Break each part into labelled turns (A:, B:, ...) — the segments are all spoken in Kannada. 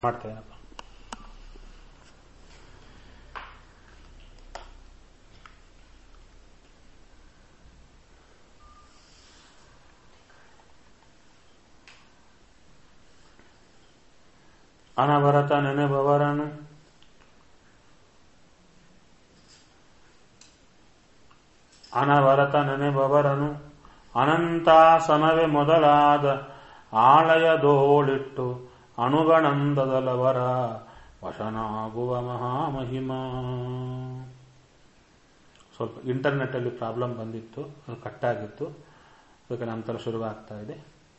A: ಮಾಡ್ತೇನಪ್ಪ ಅನವರತ ನೆನೆಬವರನು ಅನವರತ ನೆನೆಬವರನು ಅನಂತಾಸನವೇ ಮೊದಲಾದ ಆಳಯದೋಳಿಟ್ಟು ಅಣುಗಣಂದದಲವರ ವಶನಾಗುವ ಮಹಾಮಹಿಮಾ ಸ್ವಲ್ಪ ಇಂಟರ್ನೆಟ್ಟಲ್ಲಿ ಪ್ರಾಬ್ಲಮ್ ಬಂದಿತ್ತು ಅದು ಕಟ್ಟಾಗಿತ್ತು ಅದಕ್ಕೆ ನಂತರ ಶುರುವಾಗ್ತಾ ಇದೆ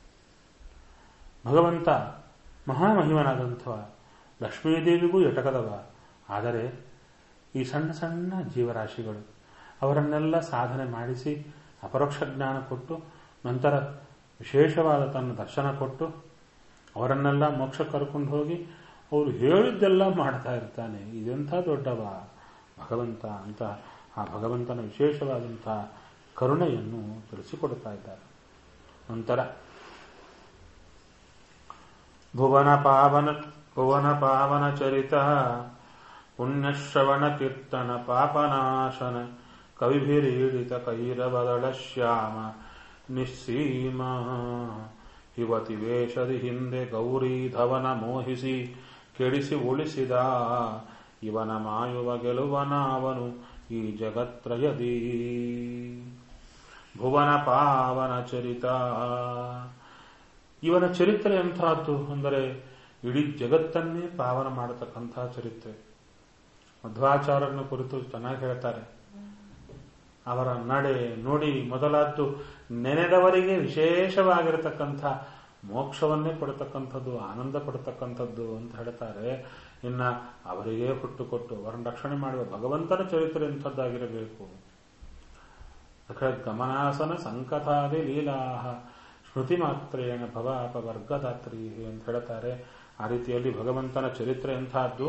A: ಭಗವಂತ ಮಹಾಮಹಿಮನಾದಂಥವ ಲಕ್ಷ್ಮೀದೇವಿಗೂ ಎಟಕದವ ಆದರೆ ಈ ಸಣ್ಣ ಸಣ್ಣ ಜೀವರಾಶಿಗಳು ಅವರನ್ನೆಲ್ಲ ಸಾಧನೆ ಮಾಡಿಸಿ ಅಪರೋಕ್ಷ ಜ್ಞಾನ ಕೊಟ್ಟು ನಂತರ ವಿಶೇಷವಾದ ತನ್ನ ದರ್ಶನ ಕೊಟ್ಟು ಅವರನ್ನೆಲ್ಲ ಮೋಕ್ಷ ಕರ್ಕೊಂಡು ಹೋಗಿ ಅವರು ಹೇಳಿದ್ದೆಲ್ಲ ಮಾಡ್ತಾ ಇರ್ತಾನೆ ಇದೆಂಥ ದೊಡ್ಡವ ಭಗವಂತ ಅಂತ ಆ ಭಗವಂತನ ವಿಶೇಷವಾದಂಥ ಕರುಣೆಯನ್ನು ತಿಳಿಸಿಕೊಡ್ತಾ ಇದ್ದಾರೆ ನಂತರ ಭುವನ ಪಾವನ ಭುವನ ಪಾವನ ಚರಿತ ಪುಣ್ಯಶ್ರವಣ ಕೀರ್ತನ ಪಾಪನಾಶನ ಕವಿಭಿರೀಡಿತ ಕೈರವದಳ ಶ್ಯಾಮ ನಿಸ್ಸೀಮ ಯುವತಿ ವೇಷದಿ ಹಿಂದೆ ಗೌರಿ ಧವನ ಮೋಹಿಸಿ ಕೆಡಿಸಿ ಉಳಿಸಿದ ಇವನ ಮಾಯುವ ಗೆಲುವನ ಅವನು ಈ ಜಗತ್ರಯದಿ ಭುವನ ಪಾವನ ಚರಿತ ಇವನ ಚರಿತ್ರೆ ಎಂಥದ್ದು ಅಂದರೆ ಇಡೀ ಜಗತ್ತನ್ನೇ ಪಾವನ ಮಾಡತಕ್ಕಂತಹ ಚರಿತ್ರೆ ಮಧ್ವಾಚಾರ್ಯನ ಕುರಿತು ಚೆನ್ನಾಗಿ ಹೇಳ್ತಾರೆ ಅವರ ನಡೆ ನುಡಿ ಮೊದಲಾದ್ದು ನೆನೆದವರಿಗೆ ವಿಶೇಷವಾಗಿರತಕ್ಕಂಥ ಮೋಕ್ಷವನ್ನೇ ಕೊಡತಕ್ಕಂಥದ್ದು ಆನಂದ ಪಡತಕ್ಕಂಥದ್ದು ಅಂತ ಹೇಳ್ತಾರೆ ಇನ್ನ ಅವರಿಗೆ ಹುಟ್ಟು ಕೊಟ್ಟು ಅವರನ್ನು ರಕ್ಷಣೆ ಮಾಡುವ ಭಗವಂತನ ಚರಿತ್ರೆ ಎಂಥದ್ದಾಗಿರಬೇಕು ಗಮನಾಸನ ಸಂಕಥಾದಿ ಲೀಲಾಹ ಸ್ಮೃತಿ ಮಾತ್ರೇಣ ಭವಾಪವರ್ಗದಾತ್ರಿ ಅಂತ ಹೇಳ್ತಾರೆ ಆ ರೀತಿಯಲ್ಲಿ ಭಗವಂತನ ಚರಿತ್ರೆ ಎಂಥದ್ದು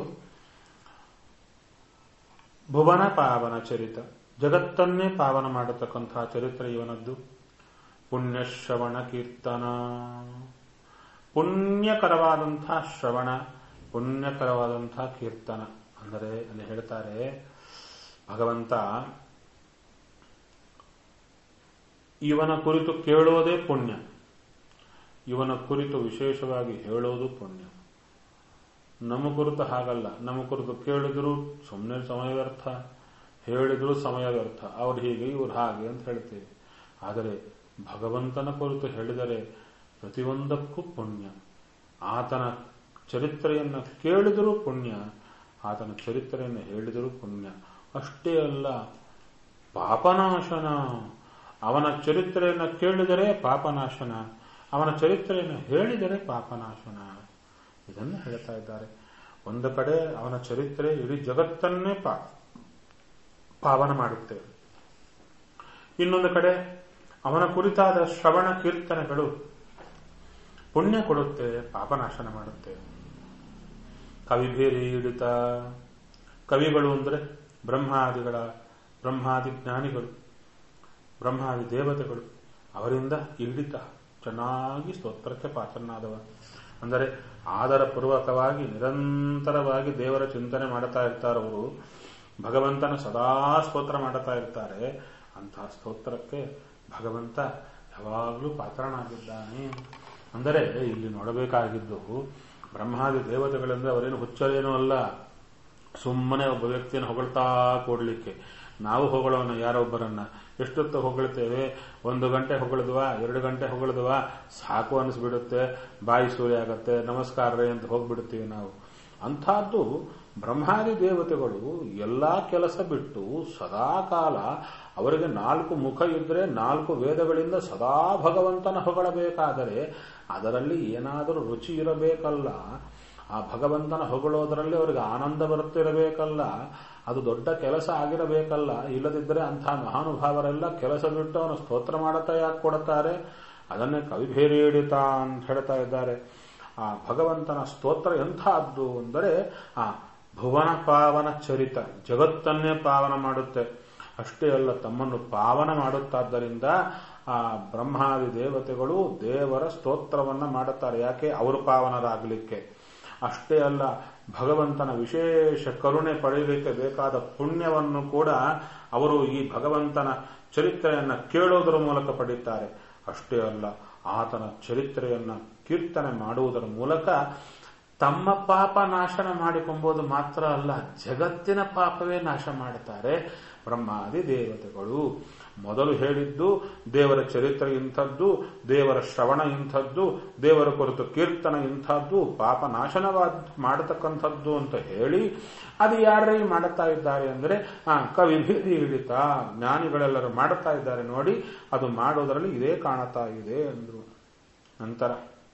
A: ಭುವನ ಪಾವನ ಚರಿತ ಜಗತ್ತನ್ನೇ ಪಾವನ ಮಾಡತಕ್ಕಂತಹ ಚರಿತ್ರೆ ಇವನದ್ದು ಪುಣ್ಯಶ್ರವಣ ಕೀರ್ತನ ಪುಣ್ಯಕರವಾದಂತಹ ಶ್ರವಣ ಪುಣ್ಯಕರವಾದಂತಹ ಕೀರ್ತನ ಅಂದರೆ ಅಲ್ಲಿ ಹೇಳ್ತಾರೆ ಭಗವಂತ ಇವನ ಕುರಿತು ಕೇಳೋದೇ ಪುಣ್ಯ ಇವನ ಕುರಿತು ವಿಶೇಷವಾಗಿ ಹೇಳೋದು ಪುಣ್ಯ ನಮ್ಮ ಕುರಿತು ಹಾಗಲ್ಲ ನಮ್ಮ ಕುರಿತು ಕೇಳಿದ್ರು ಸುಮ್ಮನೆ ಸಮಯ ವ್ಯರ್ಥ ಹೇಳಿದ್ರು ಸಮಯ ವ್ಯರ್ಥ ಅವ್ರು ಹೀಗೆ ಇವ್ರು ಹಾಗೆ ಅಂತ ಹೇಳ್ತೇವೆ ಆದರೆ ಭಗವಂತನ ಕುರಿತು ಹೇಳಿದರೆ ಪ್ರತಿಯೊಂದಕ್ಕೂ ಪುಣ್ಯ ಆತನ ಚರಿತ್ರೆಯನ್ನು ಕೇಳಿದರೂ ಪುಣ್ಯ ಆತನ ಚರಿತ್ರೆಯನ್ನು ಹೇಳಿದರೂ ಪುಣ್ಯ ಅಷ್ಟೇ ಅಲ್ಲ ಪಾಪನಾಶನ ಅವನ ಚರಿತ್ರೆಯನ್ನು ಕೇಳಿದರೆ ಪಾಪನಾಶನ ಅವನ ಚರಿತ್ರೆಯನ್ನು ಹೇಳಿದರೆ ಪಾಪನಾಶನ ಇದನ್ನು ಹೇಳ್ತಾ ಇದ್ದಾರೆ ಒಂದು ಕಡೆ ಅವನ ಚರಿತ್ರೆ ಇಡೀ ಜಗತ್ತನ್ನೇ ಪಾ ಪಾವನ ಮಾಡುತ್ತೆ ಇನ್ನೊಂದು ಕಡೆ ಅವನ ಕುರಿತಾದ ಶ್ರವಣ ಕೀರ್ತನೆಗಳು ಪುಣ್ಯ ಕೊಡುತ್ತೆ ಪಾಪನಾಶನ ಮಾಡುತ್ತೆ ಕವಿಭೇರಿ ಹಿಡಿತ ಕವಿಗಳು ಅಂದರೆ ಬ್ರಹ್ಮಾದಿಗಳ ಬ್ರಹ್ಮಾದಿ ಜ್ಞಾನಿಗಳು ಬ್ರಹ್ಮಾದಿ ದೇವತೆಗಳು ಅವರಿಂದ ಹಿಡಿತ ಚೆನ್ನಾಗಿ ಸ್ತೋತ್ರಕ್ಕೆ ಪಾತ್ರನಾದವ ಅಂದರೆ ಆದರಪೂರ್ವಕವಾಗಿ ನಿರಂತರವಾಗಿ ದೇವರ ಚಿಂತನೆ ಮಾಡುತ್ತಾ ಇರ್ತಾರವರು ಭಗವಂತನ ಸದಾ ಸ್ತೋತ್ರ ಮಾಡುತ್ತಾ ಇರ್ತಾರೆ ಅಂತಹ ಸ್ತೋತ್ರಕ್ಕೆ ಭಗವಂತ ಯಾವಾಗಲೂ ಪಾತ್ರನಾಗಿದ್ದಾನೆ ಅಂದರೆ ಇಲ್ಲಿ ನೋಡಬೇಕಾಗಿದ್ದು ಬ್ರಹ್ಮಾದಿ ದೇವತೆಗಳಿಂದ ಅವರೇನು ಹುಚ್ಚರೇನೂ ಅಲ್ಲ ಸುಮ್ಮನೆ ಒಬ್ಬ ವ್ಯಕ್ತಿಯನ್ನು ಹೊಗಳ್ತಾ ಕೊಡ್ಲಿಕ್ಕೆ ನಾವು ಹೊಗಳೋಣ ಯಾರೊಬ್ಬರನ್ನ ಎಷ್ಟೊತ್ತು ಹೊಗಳ್ತೇವೆ ಒಂದು ಗಂಟೆ ಹೊಗಳಿದ್ವಾ ಎರಡು ಗಂಟೆ ಹೊಗಳಿದ್ವಾ ಸಾಕು ಅನಿಸ್ಬಿಡುತ್ತೆ ಬಾಯಿ ಸೂರ್ಯ ಆಗತ್ತೆ ನಮಸ್ಕಾರ ರೀ ಅಂತ ಹೋಗ್ಬಿಡ್ತೀವಿ ನಾವು ಅಂಥದ್ದು ಬ್ರಹ್ಮಾದಿ ದೇವತೆಗಳು ಎಲ್ಲಾ ಕೆಲಸ ಬಿಟ್ಟು ಸದಾ ಕಾಲ ಅವರಿಗೆ ನಾಲ್ಕು ಮುಖ ಇದ್ರೆ ನಾಲ್ಕು ವೇದಗಳಿಂದ ಸದಾ ಭಗವಂತನ ಹೊಗಳಬೇಕಾದರೆ ಅದರಲ್ಲಿ ಏನಾದರೂ ರುಚಿ ಇರಬೇಕಲ್ಲ ಆ ಭಗವಂತನ ಹೊಗಳೋದರಲ್ಲಿ ಅವರಿಗೆ ಆನಂದ ಬರುತ್ತಿರಬೇಕಲ್ಲ ಅದು ದೊಡ್ಡ ಕೆಲಸ ಆಗಿರಬೇಕಲ್ಲ ಇಲ್ಲದಿದ್ದರೆ ಅಂಥ ಮಹಾನುಭಾವರೆಲ್ಲ ಕೆಲಸ ಬಿಟ್ಟು ಅವನು ಸ್ತೋತ್ರ ಮಾಡುತ್ತಾ ಯಾಕೆ ಕೊಡುತ್ತಾರೆ ಅದನ್ನೇ ಕವಿಭೇರಿ ಹಿಡಿತ ಅಂತ ಹೇಳ್ತಾ ಇದ್ದಾರೆ ಆ ಭಗವಂತನ ಸ್ತೋತ್ರ ಎಂಥದ್ದು ಅಂದರೆ ಆ ಭುವನ ಪಾವನ ಚರಿತ ಜಗತ್ತನ್ನೇ ಪಾವನ ಮಾಡುತ್ತೆ ಅಷ್ಟೇ ಅಲ್ಲ ತಮ್ಮನ್ನು ಪಾವನ ಮಾಡುತ್ತಾದ್ದರಿಂದ ಆ ಬ್ರಹ್ಮಾದಿ ದೇವತೆಗಳು ದೇವರ ಸ್ತೋತ್ರವನ್ನ ಮಾಡುತ್ತಾರೆ ಯಾಕೆ ಅವರು ಪಾವನರಾಗಲಿಕ್ಕೆ ಅಷ್ಟೇ ಅಲ್ಲ ಭಗವಂತನ ವಿಶೇಷ ಕರುಣೆ ಪಡೆಯಲಿಕ್ಕೆ ಬೇಕಾದ ಪುಣ್ಯವನ್ನು ಕೂಡ ಅವರು ಈ ಭಗವಂತನ ಚರಿತ್ರೆಯನ್ನ ಕೇಳೋದರ ಮೂಲಕ ಪಡೀತಾರೆ ಅಷ್ಟೇ ಅಲ್ಲ ಆತನ ಚರಿತ್ರೆಯನ್ನ ಕೀರ್ತನೆ ಮಾಡುವುದರ ಮೂಲಕ ತಮ್ಮ ಪಾಪ ನಾಶನ ಮಾಡಿಕೊಂಬುದು ಮಾತ್ರ ಅಲ್ಲ ಜಗತ್ತಿನ ಪಾಪವೇ ನಾಶ ಮಾಡುತ್ತಾರೆ ಬ್ರಹ್ಮಾದಿ ದೇವತೆಗಳು ಮೊದಲು ಹೇಳಿದ್ದು ದೇವರ ಚರಿತ್ರೆ ಇಂಥದ್ದು ದೇವರ ಶ್ರವಣ ಇಂಥದ್ದು ದೇವರ ಕುರಿತು ಕೀರ್ತನ ಇಂಥದ್ದು ಪಾಪ ನಾಶನವಾದ ಮಾಡತಕ್ಕಂಥದ್ದು ಅಂತ ಹೇಳಿ ಅದು ಯಾರೇ ಮಾಡುತ್ತಾ ಇದ್ದಾರೆ ಅಂದರೆ ಆ ಕವಿಭೇದಿ ಹಿಡಿತ ಜ್ಞಾನಿಗಳೆಲ್ಲರೂ ಮಾಡುತ್ತಾ ಇದ್ದಾರೆ ನೋಡಿ ಅದು ಮಾಡೋದರಲ್ಲಿ ಇದೇ ಕಾಣುತ್ತಾ ಇದೆ ಅಂದ್ರು ನಂತರ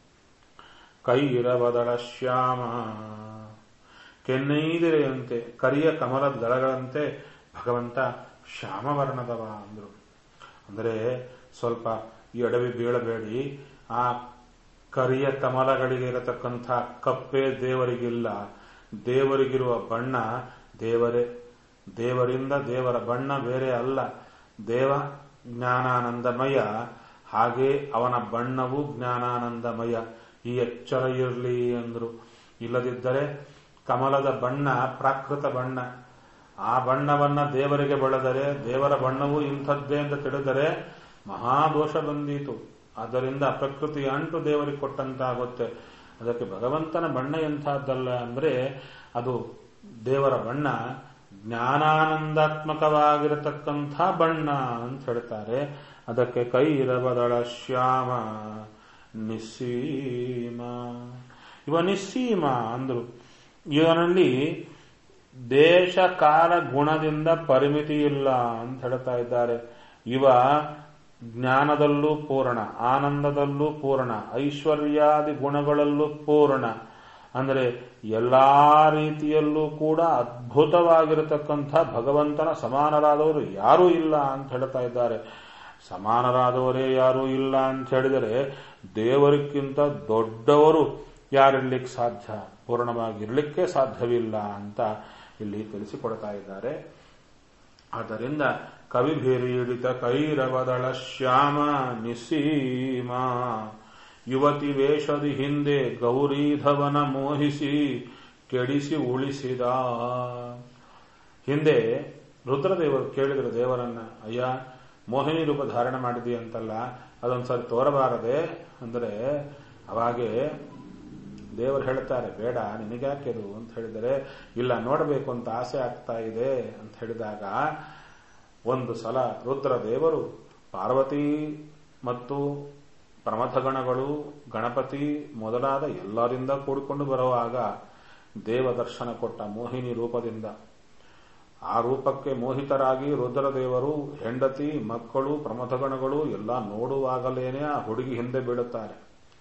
A: ಕೈರವದಳ ಶ್ಯಾಮ ಕೆನ್ನೈದಿರೆಯಂತೆ ಕರಿಯ ಕಮಲದ ದಳಗಳಂತೆ ಭಗವಂತ ಶ್ಯಾಮವರ್ಣದವ ಅಂದ್ರು ಅಂದರೆ ಸ್ವಲ್ಪ ಈ ಅಡವಿ ಬೀಳಬೇಡಿ ಆ ಕರಿಯ ಕಮಲಗಳಿಗೆ ಇರತಕ್ಕಂಥ ಕಪ್ಪೆ ದೇವರಿಗಿಲ್ಲ ದೇವರಿಗಿರುವ ಬಣ್ಣ ದೇವರೇ ದೇವರಿಂದ ದೇವರ ಬಣ್ಣ ಬೇರೆ ಅಲ್ಲ ದೇವ ಜ್ಞಾನಾನಂದಮಯ ಹಾಗೆ ಅವನ ಬಣ್ಣವೂ ಜ್ಞಾನಾನಂದಮಯ ಈ ಎಚ್ಚರ ಇರಲಿ ಅಂದ್ರು ಇಲ್ಲದಿದ್ದರೆ ಕಮಲದ ಬಣ್ಣ ಪ್ರಾಕೃತ ಬಣ್ಣ ಆ ಬಣ್ಣವನ್ನ ದೇವರಿಗೆ ಬೆಳೆದರೆ ದೇವರ ಬಣ್ಣವೂ ಇಂಥದ್ದೇ ಅಂತ ತಿಳಿದರೆ ಮಹಾದೋಷ ಬಂದೀತು ಆದ್ದರಿಂದ ಪ್ರಕೃತಿ ಅಂಟು ದೇವರಿಗೆ ಕೊಟ್ಟಂತಾಗುತ್ತೆ ಅದಕ್ಕೆ ಭಗವಂತನ ಬಣ್ಣ ಎಂಥದ್ದಲ್ಲ ಅಂದ್ರೆ ಅದು ದೇವರ ಬಣ್ಣ ಜ್ಞಾನಾನಂದಾತ್ಮಕವಾಗಿರತಕ್ಕಂಥ ಬಣ್ಣ ಅಂತ ಹೇಳ್ತಾರೆ ಅದಕ್ಕೆ ಕೈ ಇರಬದಳ ಶ್ಯಾಮ ನಿಸ್ಸೀಮ ಇವ ನಿಸ್ಸೀಮ ಅಂದ್ರು ಇವನಲ್ಲಿ ದೇಶ ಕಾಲ ಗುಣದಿಂದ ಪರಿಮಿತಿ ಇಲ್ಲ ಅಂತ ಹೇಳ್ತಾ ಇದ್ದಾರೆ ಇವ ಜ್ಞಾನದಲ್ಲೂ ಪೂರ್ಣ ಆನಂದದಲ್ಲೂ ಪೂರ್ಣ ಐಶ್ವರ್ಯಾದಿ ಗುಣಗಳಲ್ಲೂ ಪೂರ್ಣ ಅಂದರೆ ಎಲ್ಲಾ ರೀತಿಯಲ್ಲೂ ಕೂಡ ಅದ್ಭುತವಾಗಿರತಕ್ಕಂಥ ಭಗವಂತನ ಸಮಾನರಾದವರು ಯಾರೂ ಇಲ್ಲ ಅಂತ ಹೇಳ್ತಾ ಇದ್ದಾರೆ ಸಮಾನರಾದವರೇ ಯಾರೂ ಇಲ್ಲ ಅಂತ ಹೇಳಿದರೆ ದೇವರಿಗಿಂತ ದೊಡ್ಡವರು ಯಾರಿರ್ಲಿಕ್ಕೆ ಸಾಧ್ಯ ಪೂರ್ಣವಾಗಿರ್ಲಿಕ್ಕೆ ಸಾಧ್ಯವಿಲ್ಲ ಅಂತ ಇಲ್ಲಿ ತಿಳಿಸಿಕೊಡ್ತಾ ಇದ್ದಾರೆ ಆದ್ದರಿಂದ ಕವಿಭೇರಿಯಿಡಿತ ಕೈರವದಳ ಶ್ಯಾಮ ನಿಸೀಮ ಯುವತಿ ವೇಷದಿ ಹಿಂದೆ ಗೌರೀಧವನ ಮೋಹಿಸಿ ಕೆಡಿಸಿ ಉಳಿಸಿದ ಹಿಂದೆ ರುದ್ರದೇವರು ಕೇಳಿದರು ದೇವರನ್ನ ಅಯ್ಯ ಮೋಹಿನಿ ರೂಪ ಧಾರಣೆ ಮಾಡಿದಿ ಅಂತಲ್ಲ ಅದೊಂದ್ಸರಿ ತೋರಬಾರದೆ ಅಂದರೆ ಅವಾಗೆ ದೇವರು ಹೇಳ್ತಾರೆ ಬೇಡ ನಿನಗ್ಯಾಕೆದು ಅಂತ ಹೇಳಿದರೆ ಇಲ್ಲ ನೋಡಬೇಕು ಅಂತ ಆಸೆ ಆಗ್ತಾ ಇದೆ ಅಂತ ಹೇಳಿದಾಗ ಒಂದು ಸಲ ರುದ್ರ ದೇವರು ಪಾರ್ವತಿ ಮತ್ತು ಪ್ರಮಥಗಣಗಳು ಗಣಪತಿ ಮೊದಲಾದ ಎಲ್ಲರಿಂದ ಕೂಡಿಕೊಂಡು ಬರುವಾಗ ದೇವ ದರ್ಶನ ಕೊಟ್ಟ ಮೋಹಿನಿ ರೂಪದಿಂದ ಆ ರೂಪಕ್ಕೆ ಮೋಹಿತರಾಗಿ ರುದ್ರದೇವರು ಹೆಂಡತಿ ಮಕ್ಕಳು ಪ್ರಮಥಗಣಗಳು ಎಲ್ಲ ನೋಡುವಾಗಲೇನೆ ಆ ಹುಡುಗಿ ಹಿಂದೆ ಬೀಳುತ್ತಾರೆ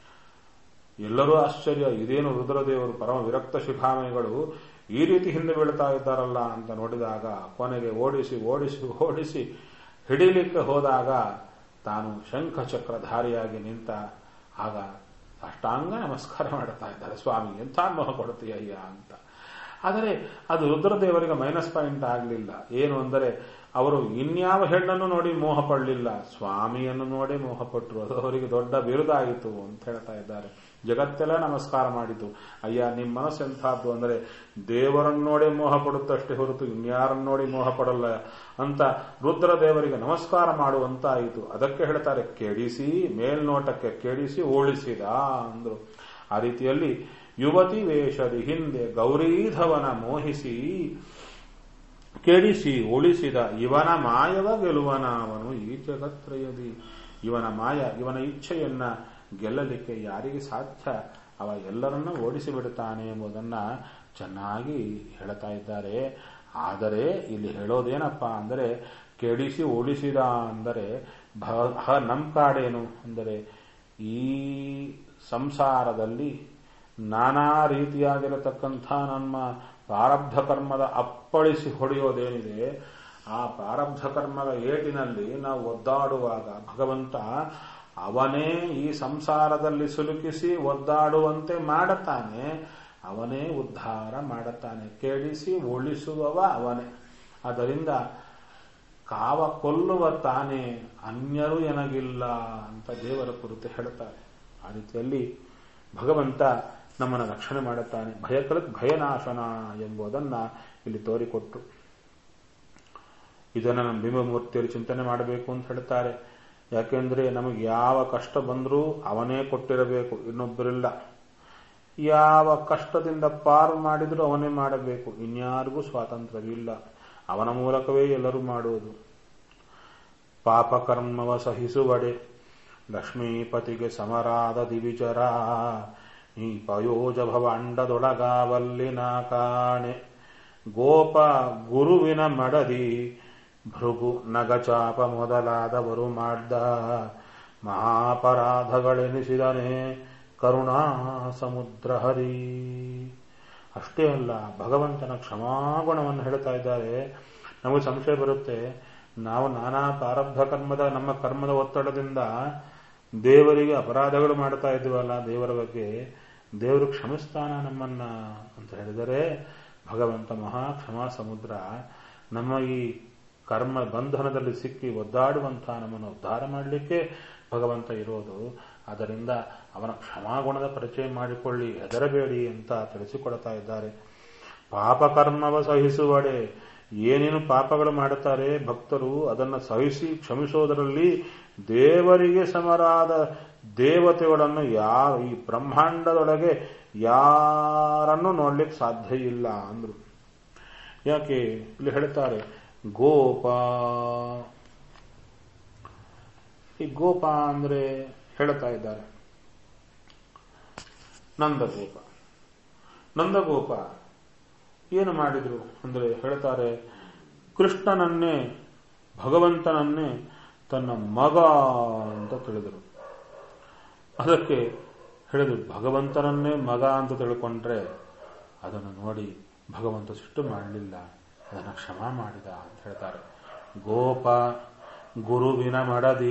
A: ಎಲ್ಲರೂ ಆಶ್ಚರ್ಯ ಇದೇನು ರುದ್ರದೇವರು ಪರಮ ವಿರಕ್ತ ಶಿಖಾಮಣಿಗಳು ಈ ರೀತಿ ಹಿಂದೆ ಬೀಳ್ತಾ ಇದ್ದಾರಲ್ಲ ಅಂತ ನೋಡಿದಾಗ ಕೊನೆಗೆ ಓಡಿಸಿ ಓಡಿಸಿ ಓಡಿಸಿ ಹಿಡಿಲಿಕ್ಕೆ ಹೋದಾಗ ತಾನು ಶಂಖ ಚಕ್ರಧಾರಿಯಾಗಿ ನಿಂತ ಆಗ ಅಷ್ಟಾಂಗ ನಮಸ್ಕಾರ ಮಾಡುತ್ತಾ ಇದ್ದಾರೆ ಸ್ವಾಮಿ ಎಂಥ ಮೋಹ ಕೊಡ್ತೀಯ ಅಂತ ಆದರೆ ಅದು ರುದ್ರದೇವರಿಗೆ ಮೈನಸ್ ಪಾಯಿಂಟ್ ಆಗಲಿಲ್ಲ ಏನು ಅಂದರೆ ಅವರು ಇನ್ಯಾವ ಹೆಣ್ಣನ್ನು ನೋಡಿ ಮೋಹ ಪಡಲಿಲ್ಲ ಸ್ವಾಮಿಯನ್ನು ನೋಡಿ ಮೋಹ ಪಟ್ಟರು ಅದು ಅವರಿಗೆ ದೊಡ್ಡ ಬಿರುದಾಯಿತು ಅಂತ ಹೇಳ್ತಾ ಇದ್ದಾರೆ ಜಗತ್ತೆಲ್ಲ ನಮಸ್ಕಾರ ಮಾಡಿತು ಅಯ್ಯ ನಿಮ್ಮ ಮನಸ್ಸು ಎಂಥದ್ದು ಅಂದರೆ ದೇವರನ್ನು ನೋಡಿ ಮೋಹ ಪಡುತ್ತಷ್ಟೇ ಹೊರತು ಇನ್ಯಾರನ್ನು ನೋಡಿ ಮೋಹ ಪಡಲ್ಲ ಅಂತ ರುದ್ರದೇವರಿಗೆ ನಮಸ್ಕಾರ ಮಾಡುವಂತಾಯಿತು ಅದಕ್ಕೆ ಹೇಳ್ತಾರೆ ಕೆಡಿಸಿ ಮೇಲ್ನೋಟಕ್ಕೆ ಕೆಡಿಸಿ ಓಳಿಸಿದ ಅಂದ್ರು ಆ ರೀತಿಯಲ್ಲಿ ಯುವತಿ ವೇಷದಿ ಹಿಂದೆ ಗೌರೀಧವನ ಮೋಹಿಸಿ ಕೆಡಿಸಿ ಉಳಿಸಿದ ಇವನ ಮಾಯವ ಗೆಲುವನ ಅವನು ಈ ಜಗತ್ರಯದಿ ಇವನ ಮಾಯ ಇವನ ಇಚ್ಛೆಯನ್ನ ಗೆಲ್ಲಲಿಕ್ಕೆ ಯಾರಿಗೆ ಸಾಧ್ಯ ಅವ ಎಲ್ಲರನ್ನ ಓಡಿಸಿ ಬಿಡುತ್ತಾನೆ ಎಂಬುದನ್ನ ಚೆನ್ನಾಗಿ ಹೇಳ್ತಾ ಇದ್ದಾರೆ ಆದರೆ ಇಲ್ಲಿ ಹೇಳೋದೇನಪ್ಪ ಅಂದರೆ ಕೆಡಿಸಿ ಉಳಿಸಿದ ಅಂದರೆ ನಮ್ ಕಾಡೇನು ಅಂದರೆ ಈ ಸಂಸಾರದಲ್ಲಿ ನಾನಾ ರೀತಿಯಾಗಿರತಕ್ಕಂಥ ನಮ್ಮ ಪ್ರಾರಬ್ಧ ಕರ್ಮದ ಅಪ್ಪಳಿಸಿ ಹೊಡೆಯೋದೇನಿದೆ ಆ ಪ್ರಾರಬ್ಧ ಕರ್ಮದ ಏಟಿನಲ್ಲಿ ನಾವು ಒದ್ದಾಡುವಾಗ ಭಗವಂತ ಅವನೇ ಈ ಸಂಸಾರದಲ್ಲಿ ಸಿಲುಕಿಸಿ ಒದ್ದಾಡುವಂತೆ ಮಾಡುತ್ತಾನೆ ಅವನೇ ಉದ್ಧಾರ ಮಾಡುತ್ತಾನೆ ಕೆಡಿಸಿ ಉಳಿಸುವವ ಅವನೇ ಆದ್ದರಿಂದ ಕಾವ ಕೊಲ್ಲುವ ತಾನೇ ಅನ್ಯರು ಎನಗಿಲ್ಲ ಅಂತ ದೇವರ ಕುರಿತು ಹೇಳ್ತಾರೆ ಆ ರೀತಿಯಲ್ಲಿ ಭಗವಂತ ನಮ್ಮನ್ನು ರಕ್ಷಣೆ ಮಾಡುತ್ತಾನೆ ಭಯಕೃತ್ ಭಯನಾಶನ ಎಂಬುದನ್ನ ಇಲ್ಲಿ ತೋರಿಕೊಟ್ಟು ಇದನ್ನು ನಮ್ಮ ಬಿಂಬಮೂರ್ತಿಯಲ್ಲಿ ಚಿಂತನೆ ಮಾಡಬೇಕು ಅಂತ ಹೇಳ್ತಾರೆ ಯಾಕೆಂದ್ರೆ ನಮಗೆ ಯಾವ ಕಷ್ಟ ಬಂದರೂ ಅವನೇ ಕೊಟ್ಟಿರಬೇಕು ಇನ್ನೊಬ್ಬರಿಲ್ಲ ಯಾವ ಕಷ್ಟದಿಂದ ಪಾರು ಮಾಡಿದರೂ ಅವನೇ ಮಾಡಬೇಕು ಇನ್ಯಾರಿಗೂ ಸ್ವಾತಂತ್ರ್ಯವಿಲ್ಲ ಅವನ ಮೂಲಕವೇ ಎಲ್ಲರೂ ಮಾಡುವುದು ಪಾಪಕರ್ಮವ ಸಹಿಸುವಡೆ ಲಕ್ಷ್ಮೀಪತಿಗೆ ಸಮರಾದ ದಿವಿಜರ ಈ ಪಯೋಜ ಭವಾಂಡದೊಳಗಾವಲ್ಲಿನ ಕಾಣೆ ಗೋಪ ಗುರುವಿನ ಮಡದಿ ಭೃಗು ನಗಚಾಪ ಮೊದಲಾದವರು ಮಾಡ್ದ ಮಹಾಪರಾಧಗಳೆನಿಸಿದನೆ ಕರುಣಾ ಸಮುದ್ರ ಹರಿ ಅಷ್ಟೇ ಅಲ್ಲ ಭಗವಂತನ ಕ್ಷಮಾಗುಣವನ್ನು ಹೇಳ್ತಾ ಇದ್ದಾರೆ ನಮಗೆ ಸಂಶಯ ಬರುತ್ತೆ ನಾವು ನಾನಾ ಪ್ರಾರಬ್ಧ ಕರ್ಮದ ನಮ್ಮ ಕರ್ಮದ ಒತ್ತಡದಿಂದ ದೇವರಿಗೆ ಅಪರಾಧಗಳು ಮಾಡ್ತಾ ಇದ್ದೀವಲ್ಲ ದೇವರ ಬಗ್ಗೆ ದೇವರು ಕ್ಷಮಿಸ್ತಾನ ನಮ್ಮನ್ನ ಅಂತ ಹೇಳಿದರೆ ಭಗವಂತ ಮಹಾ ಕ್ಷಮಾ ಸಮುದ್ರ ನಮ್ಮ ಈ ಕರ್ಮ ಬಂಧನದಲ್ಲಿ ಸಿಕ್ಕಿ ಒದ್ದಾಡುವಂತಹ ನಮ್ಮನ್ನು ಉದ್ಧಾರ ಮಾಡಲಿಕ್ಕೆ ಭಗವಂತ ಇರೋದು ಅದರಿಂದ ಅವನ ಕ್ಷಮಾಗುಣದ ಪರಿಚಯ ಮಾಡಿಕೊಳ್ಳಿ ಹೆದರಬೇಡಿ ಅಂತ ತಿಳಿಸಿಕೊಡ್ತಾ ಇದ್ದಾರೆ ಪಾಪಕರ್ಮವ ಸಹಿಸುವಡೆ ಏನೇನು ಪಾಪಗಳು ಮಾಡುತ್ತಾರೆ ಭಕ್ತರು ಅದನ್ನು ಸಹಿಸಿ ಕ್ಷಮಿಸೋದರಲ್ಲಿ ದೇವರಿಗೆ ಸಮರಾದ ದೇವತೆಗಳನ್ನು ಯಾರು ಈ ಬ್ರಹ್ಮಾಂಡದೊಳಗೆ ಯಾರನ್ನು ನೋಡ್ಲಿಕ್ಕೆ ಸಾಧ್ಯ ಇಲ್ಲ ಅಂದ್ರು ಯಾಕೆ ಇಲ್ಲಿ ಹೇಳ್ತಾರೆ ಗೋಪ ಈ ಗೋಪ ಅಂದ್ರೆ ಹೇಳ್ತಾ ಇದ್ದಾರೆ ನಂದಗೋಪ ನಂದಗೋಪ ಏನು ಮಾಡಿದ್ರು ಅಂದ್ರೆ ಹೇಳ್ತಾರೆ ಕೃಷ್ಣನನ್ನೇ ಭಗವಂತನನ್ನೇ ತನ್ನ ಮಗ ಅಂತ ತಿಳಿದರು ಅದಕ್ಕೆ ಹೇಳಿದ್ರು ಭಗವಂತನನ್ನೇ ಮಗ ಅಂತ ತಿಳ್ಕೊಂಡ್ರೆ ಅದನ್ನು ನೋಡಿ ಭಗವಂತ ಸಿಟ್ಟು ಮಾಡಲಿಲ್ಲ ಅದನ್ನು ಕ್ಷಮ ಮಾಡಿದ ಅಂತ ಹೇಳ್ತಾರೆ ಗೋಪ ಗುರುವಿನ ಮಡದಿ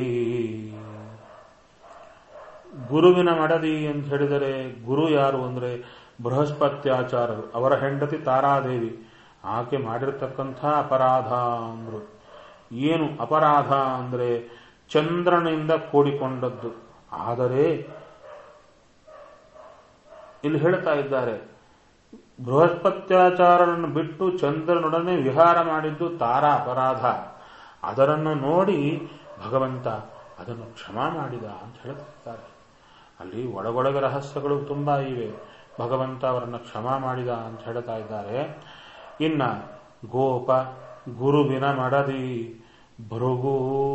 A: ಗುರುವಿನ ಮಡದಿ ಅಂತ ಹೇಳಿದರೆ ಗುರು ಯಾರು ಅಂದ್ರೆ ಬೃಹಸ್ಪತ್ಯಾಚಾರರು ಅವರ ಹೆಂಡತಿ ತಾರಾದೇವಿ ಆಕೆ ಮಾಡಿರ್ತಕ್ಕಂಥ ಅಪರಾಧ ಅಂದ್ರು ಏನು ಅಪರಾಧ ಅಂದ್ರೆ ಚಂದ್ರನಿಂದ ಕೂಡಿಕೊಂಡದ್ದು ಆದರೆ ಇಲ್ಲಿ ಹೇಳ್ತಾ ಇದ್ದಾರೆ ಬೃಹಸ್ಪತ್ಯಾಚಾರನನ್ನು ಬಿಟ್ಟು ಚಂದ್ರನೊಡನೆ ವಿಹಾರ ಮಾಡಿದ್ದು ತಾರಾ ಅಪರಾಧ ಅದರನ್ನು ನೋಡಿ ಭಗವಂತ ಅದನ್ನು ಕ್ಷಮಾ ಮಾಡಿದ ಅಂತ ಹೇಳ್ತಿದ್ದಾರೆ ಅಲ್ಲಿ ಒಳಗೊಳಗೆ ರಹಸ್ಯಗಳು ತುಂಬಾ ಇವೆ ಭಗವಂತ ಅವರನ್ನು ಕ್ಷಮಾ ಮಾಡಿದ ಅಂತ ಹೇಳ್ತಾ ಇದ್ದಾರೆ ಇನ್ನ ಗೋಪ ಗುರುವಿನ ಮಡದಿ ಭೃಗು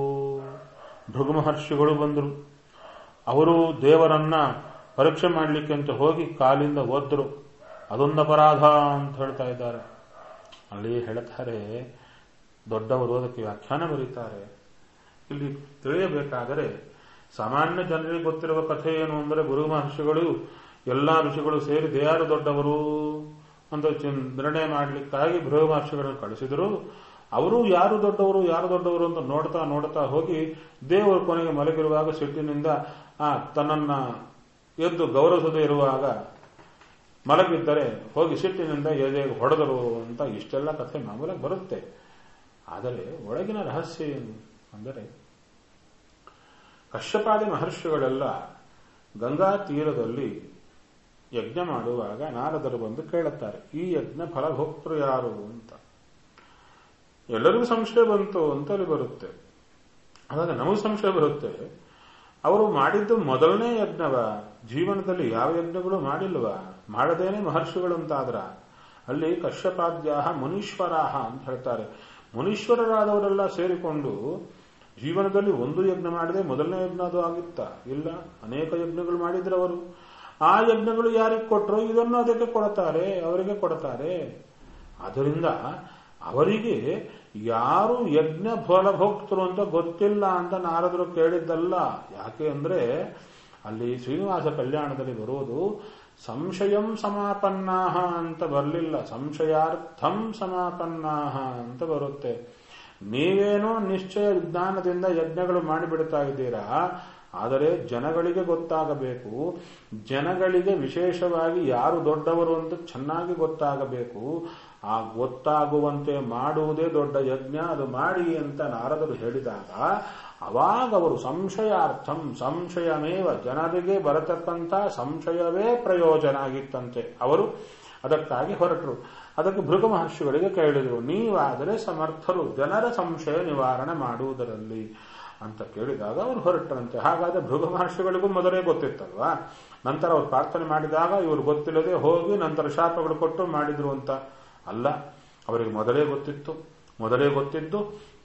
A: ಭೃಗು ಮಹರ್ಷಿಗಳು ಬಂದರು ಅವರು ದೇವರನ್ನ ಪರೀಕ್ಷೆ ಮಾಡಲಿಕ್ಕೆ ಅಂತ ಹೋಗಿ ಕಾಲಿಂದ ಒದ್ರು ಅದೊಂದು ಅಪರಾಧ ಅಂತ ಹೇಳ್ತಾ ಇದ್ದಾರೆ ಅಲ್ಲಿ ಹೇಳ್ತಾರೆ ದೊಡ್ಡವರು ಅದಕ್ಕೆ ವ್ಯಾಖ್ಯಾನ ಬರೀತಾರೆ ಇಲ್ಲಿ ತಿಳಿಯಬೇಕಾದರೆ ಸಾಮಾನ್ಯ ಜನರಿಗೆ ಗೊತ್ತಿರುವ ಕಥೆ ಏನು ಅಂದರೆ ಗುರು ಮಹರ್ಷಿಗಳು ಎಲ್ಲಾ ಋಷಿಗಳು ಸೇರಿ ದೇಯಾರು ದೊಡ್ಡವರು ಅಂತ ನಿರ್ಣಯ ಮಾಡಲಿಕ್ಕಾಗಿ ಬೃಹ ಮಹರ್ಷಿಗಳನ್ನು ಕಳಿಸಿದರು ಅವರು ಯಾರು ದೊಡ್ಡವರು ಯಾರು ದೊಡ್ಡವರು ಅಂತ ನೋಡ್ತಾ ನೋಡ್ತಾ ಹೋಗಿ ದೇವರು ಕೊನೆಗೆ ಮಲಗಿರುವಾಗ ಸಿಟ್ಟಿನಿಂದ ಆ ತನ್ನನ್ನ ಎದ್ದು ಗೌರವಿಸದೇ ಇರುವಾಗ ಮಲಗಿದ್ದರೆ ಹೋಗಿ ಸಿಟ್ಟಿನಿಂದ ಎದೆಗೆ ಹೊಡೆದರು ಅಂತ ಇಷ್ಟೆಲ್ಲ ಕಥೆ ಮಾಮೂಲಾಗಿ ಬರುತ್ತೆ ಆದರೆ ಒಳಗಿನ ರಹಸ್ಯ ಏನು ಅಂದರೆ ಕಶ್ಯಪಾದಿ ಮಹರ್ಷಿಗಳೆಲ್ಲ ಗಂಗಾ ತೀರದಲ್ಲಿ ಯಜ್ಞ ಮಾಡುವಾಗ ನಾರದರು ಬಂದು ಕೇಳುತ್ತಾರೆ ಈ ಯಜ್ಞ ಫಲಭೋಕ್ತರು ಯಾರು ಅಂತ ಎಲ್ಲರಿಗೂ ಸಂಶಯ ಬಂತು ಅಂತ ಅಲ್ಲಿ ಬರುತ್ತೆ ಅದಾಗ ನಮಗೂ ಸಂಶಯ ಬರುತ್ತೆ ಅವರು ಮಾಡಿದ್ದು ಮೊದಲನೇ ಯಜ್ಞವ ಜೀವನದಲ್ಲಿ ಯಾವ ಯಜ್ಞಗಳು ಮಾಡಿಲ್ವಾ ಮಾಡದೇನೆ ಮಹರ್ಷಿಗಳು ಅಂತಾದ್ರ ಅಲ್ಲಿ ಕಶ್ಯಪಾದ್ಯಾಹ ಮುನೀಶ್ವರಾಹ ಅಂತ ಹೇಳ್ತಾರೆ ಮುನೀಶ್ವರರಾದವರೆಲ್ಲ ಸೇರಿಕೊಂಡು ಜೀವನದಲ್ಲಿ ಒಂದು ಯಜ್ಞ ಮಾಡಿದೆ ಮೊದಲನೇ ಯಜ್ಞ ಅದು ಆಗಿತ್ತ ಇಲ್ಲ ಅನೇಕ ಯಜ್ಞಗಳು ಮಾಡಿದ್ರು ಅವರು ಆ ಯಜ್ಞಗಳು ಯಾರಿಗೆ ಕೊಟ್ಟರು ಇದನ್ನು ಅದಕ್ಕೆ ಕೊಡುತ್ತಾರೆ ಅವರಿಗೆ ಕೊಡುತ್ತಾರೆ ಅದರಿಂದ ಅವರಿಗೆ ಯಾರು ಯಜ್ಞ ಫಲಭೋಕ್ತರು ಅಂತ ಗೊತ್ತಿಲ್ಲ ಅಂತ ನಾರದರು ಕೇಳಿದ್ದಲ್ಲ ಯಾಕೆ ಅಂದ್ರೆ ಅಲ್ಲಿ ಶ್ರೀನಿವಾಸ ಕಲ್ಯಾಣದಲ್ಲಿ ಬರುವುದು ಸಂಶಯಂ ಸಮಾಪನ್ನಾಹ ಅಂತ ಬರಲಿಲ್ಲ ಸಂಶಯಾರ್ಥಂ ಸಮಾಪನ್ನಾಹ ಅಂತ ಬರುತ್ತೆ ನೀವೇನೋ ನಿಶ್ಚಯ ಜ್ಞಾನದಿಂದ ಯಜ್ಞಗಳು ಮಾಡಿಬಿಡ್ತಾ ಇದ್ದೀರಾ ಆದರೆ ಜನಗಳಿಗೆ ಗೊತ್ತಾಗಬೇಕು ಜನಗಳಿಗೆ ವಿಶೇಷವಾಗಿ ಯಾರು ದೊಡ್ಡವರು ಅಂತ ಚೆನ್ನಾಗಿ ಗೊತ್ತಾಗಬೇಕು ಆ ಗೊತ್ತಾಗುವಂತೆ ಮಾಡುವುದೇ ದೊಡ್ಡ ಯಜ್ಞ ಅದು ಮಾಡಿ ಅಂತ ನಾರದರು ಹೇಳಿದಾಗ ಅವಾಗ ಅವರು ಸಂಶಯಾರ್ಥಂ ಸಂಶಯಮೇವ ಜನರಿಗೆ ಬರತಕ್ಕಂಥ ಸಂಶಯವೇ ಪ್ರಯೋಜನ ಆಗಿತ್ತಂತೆ ಅವರು ಅದಕ್ಕಾಗಿ ಹೊರಟರು ಅದಕ್ಕೆ ಭೃಗು ಮಹರ್ಷಿಗಳಿಗೆ ಕೇಳಿದರು ನೀವಾದರೆ ಸಮರ್ಥರು ಜನರ ಸಂಶಯ ನಿವಾರಣೆ ಮಾಡುವುದರಲ್ಲಿ ಅಂತ ಕೇಳಿದಾಗ ಅವರು ಹೊರಟರಂತೆ ಹಾಗಾದ್ರೆ ಭೃಗು ಮಹರ್ಷಿಗಳಿಗೂ ಮೊದಲೇ ಗೊತ್ತಿತ್ತಲ್ವಾ ನಂತರ ಅವ್ರು ಪ್ರಾರ್ಥನೆ ಮಾಡಿದಾಗ ಇವರು ಗೊತ್ತಿಲ್ಲದೆ ಹೋಗಿ ನಂತರ ಶಾಪಗಳು ಕೊಟ್ಟು ಮಾಡಿದ್ರು ಅಂತ ಅಲ್ಲ ಅವರಿಗೆ ಮೊದಲೇ ಗೊತ್ತಿತ್ತು ಮೊದಲೇ ಗೊತ್ತಿದ್ದು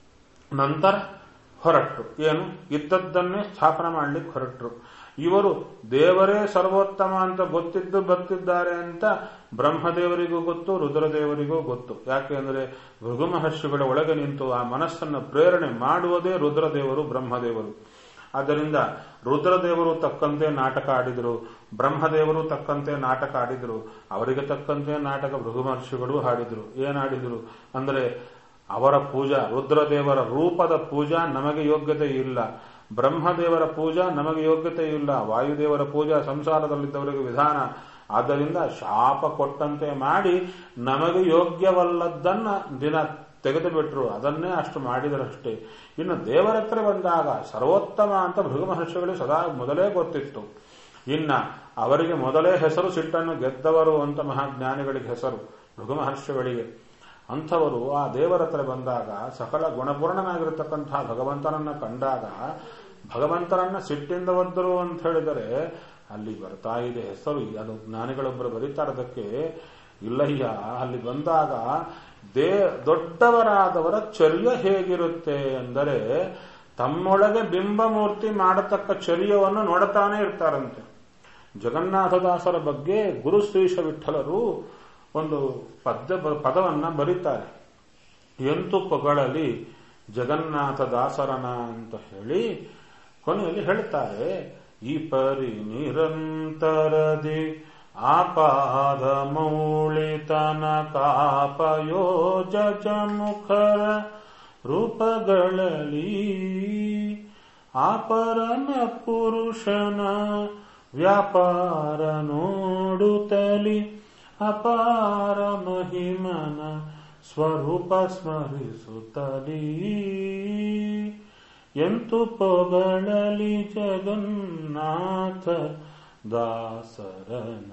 A: ನಂತರ ಹೊರಟರು ಏನು ಇದ್ದದ್ದನ್ನೇ ಸ್ಥಾಪನೆ ಮಾಡ್ಲಿಕ್ಕೆ ಹೊರಟರು ಇವರು ದೇವರೇ ಸರ್ವೋತ್ತಮ ಅಂತ ಗೊತ್ತಿದ್ದು ಬರ್ತಿದ್ದಾರೆ ಅಂತ ಬ್ರಹ್ಮದೇವರಿಗೂ ಗೊತ್ತು ರುದ್ರದೇವರಿಗೂ ಗೊತ್ತು ಯಾಕೆಂದ್ರೆ ಭೃಗು ಮಹರ್ಷಿಗಳ ಒಳಗೆ ನಿಂತು ಆ ಮನಸ್ಸನ್ನು ಪ್ರೇರಣೆ ಮಾಡುವುದೇ ರುದ್ರದೇವರು ಬ್ರಹ್ಮದೇವರು ಆದ್ದರಿಂದ ರುದ್ರದೇವರು ತಕ್ಕಂತೆ ನಾಟಕ ಆಡಿದರು ಬ್ರಹ್ಮದೇವರು ತಕ್ಕಂತೆ ನಾಟಕ ಆಡಿದರು ಅವರಿಗೆ ತಕ್ಕಂತೆ ನಾಟಕ ಭೃಗು ಮಹರ್ಷಿಗಳು ಹಾಡಿದರು ಏನಾಡಿದರು ಅಂದ್ರೆ ಅವರ ಪೂಜಾ ರುದ್ರದೇವರ ರೂಪದ ಪೂಜಾ ನಮಗೆ ಯೋಗ್ಯತೆ ಇಲ್ಲ ಬ್ರಹ್ಮದೇವರ ಪೂಜಾ ನಮಗೆ ಯೋಗ್ಯತೆ ಇಲ್ಲ ವಾಯುದೇವರ ಪೂಜಾ ಸಂಸಾರದಲ್ಲಿದ್ದವರಿಗೆ ವಿಧಾನ ಆದ್ದರಿಂದ ಶಾಪ ಕೊಟ್ಟಂತೆ ಮಾಡಿ ನಮಗೆ ಯೋಗ್ಯವಲ್ಲದನ್ನ ದಿನ ತೆಗೆದು ಬಿಟ್ರು ಅದನ್ನೇ ಅಷ್ಟು ಮಾಡಿದರಷ್ಟೇ ಇನ್ನು ದೇವರ ಹತ್ರ ಬಂದಾಗ ಸರ್ವೋತ್ತಮ ಅಂತ ಭೃಗು ಮಹರ್ಷಿಗಳಿಗೆ ಸದಾ ಮೊದಲೇ ಗೊತ್ತಿತ್ತು ಇನ್ನ ಅವರಿಗೆ ಮೊದಲೇ ಹೆಸರು ಸಿಟ್ಟನ್ನು ಗೆದ್ದವರು ಅಂತ ಮಹಾಜ್ಞಾನಿಗಳಿಗೆ ಹೆಸರು ಭೃಗು ಮಹರ್ಷಿಗಳಿಗೆ ಅಂಥವರು ಆ ದೇವರ ಹತ್ರ ಬಂದಾಗ ಸಕಲ ಗುಣಪೂರ್ಣನಾಗಿರತಕ್ಕಂತಹ ಭಗವಂತನನ್ನ ಕಂಡಾಗ ಭಗವಂತನನ್ನ ಸಿಟ್ಟಿಂದ ಒದ್ದರು ಅಂತ ಹೇಳಿದರೆ ಅಲ್ಲಿ ಬರ್ತಾ ಇದೆ ಹೆಸರು ಅದು ಜ್ಞಾನಿಗಳೊಬ್ಬರು ಬರೀತಾರೆ ಅದಕ್ಕೆ ಇಲ್ಲಯ್ಯ ಅಲ್ಲಿ ಬಂದಾಗ ದೇ ದೊಡ್ಡವರಾದವರ ಚರ್ಯ ಹೇಗಿರುತ್ತೆ ಅಂದರೆ ತಮ್ಮೊಳಗೆ ಬಿಂಬಮೂರ್ತಿ ಮಾಡತಕ್ಕ ಚರ್ಯವನ್ನು ನೋಡುತ್ತಾನೆ ಇರ್ತಾರಂತೆ ಜಗನ್ನಾಥದಾಸರ ಬಗ್ಗೆ ಗುರು ಶ್ರೀಶ ವಿಠಲರು ಒಂದು ಪದ್ಯ ಪದವನ್ನ ಬರೀತಾರೆ ಎಂತು ಪೊಗಳಲ್ಲಿ ಜಗನ್ನಾಥದಾಸರನ ಅಂತ ಹೇಳಿ ಕೊನೆಯಲ್ಲಿ ಹೇಳ್ತಾರೆ ಈ ಪರಿ ನಿರಂತರದಿ ಆಪಾದ ಮೌಳಿತನ ಕಾಪಯೋಜ ಮುಖರ ರೂಪಗಳಲ್ಲಿ ಆಪರಮ ಪುರುಷನ ವ್ಯಾಪಾರ ನೋಡುತ್ತಲಿ ಅಪಾರ ಮಹಿಮನ ಸ್ವರೂಪ ಸ್ಮರಿಸುತ್ತಲೀ ಎಂತು ಪೊಗಳಲಿ ಜಗನ್ನಾಥ ದಾಸರನ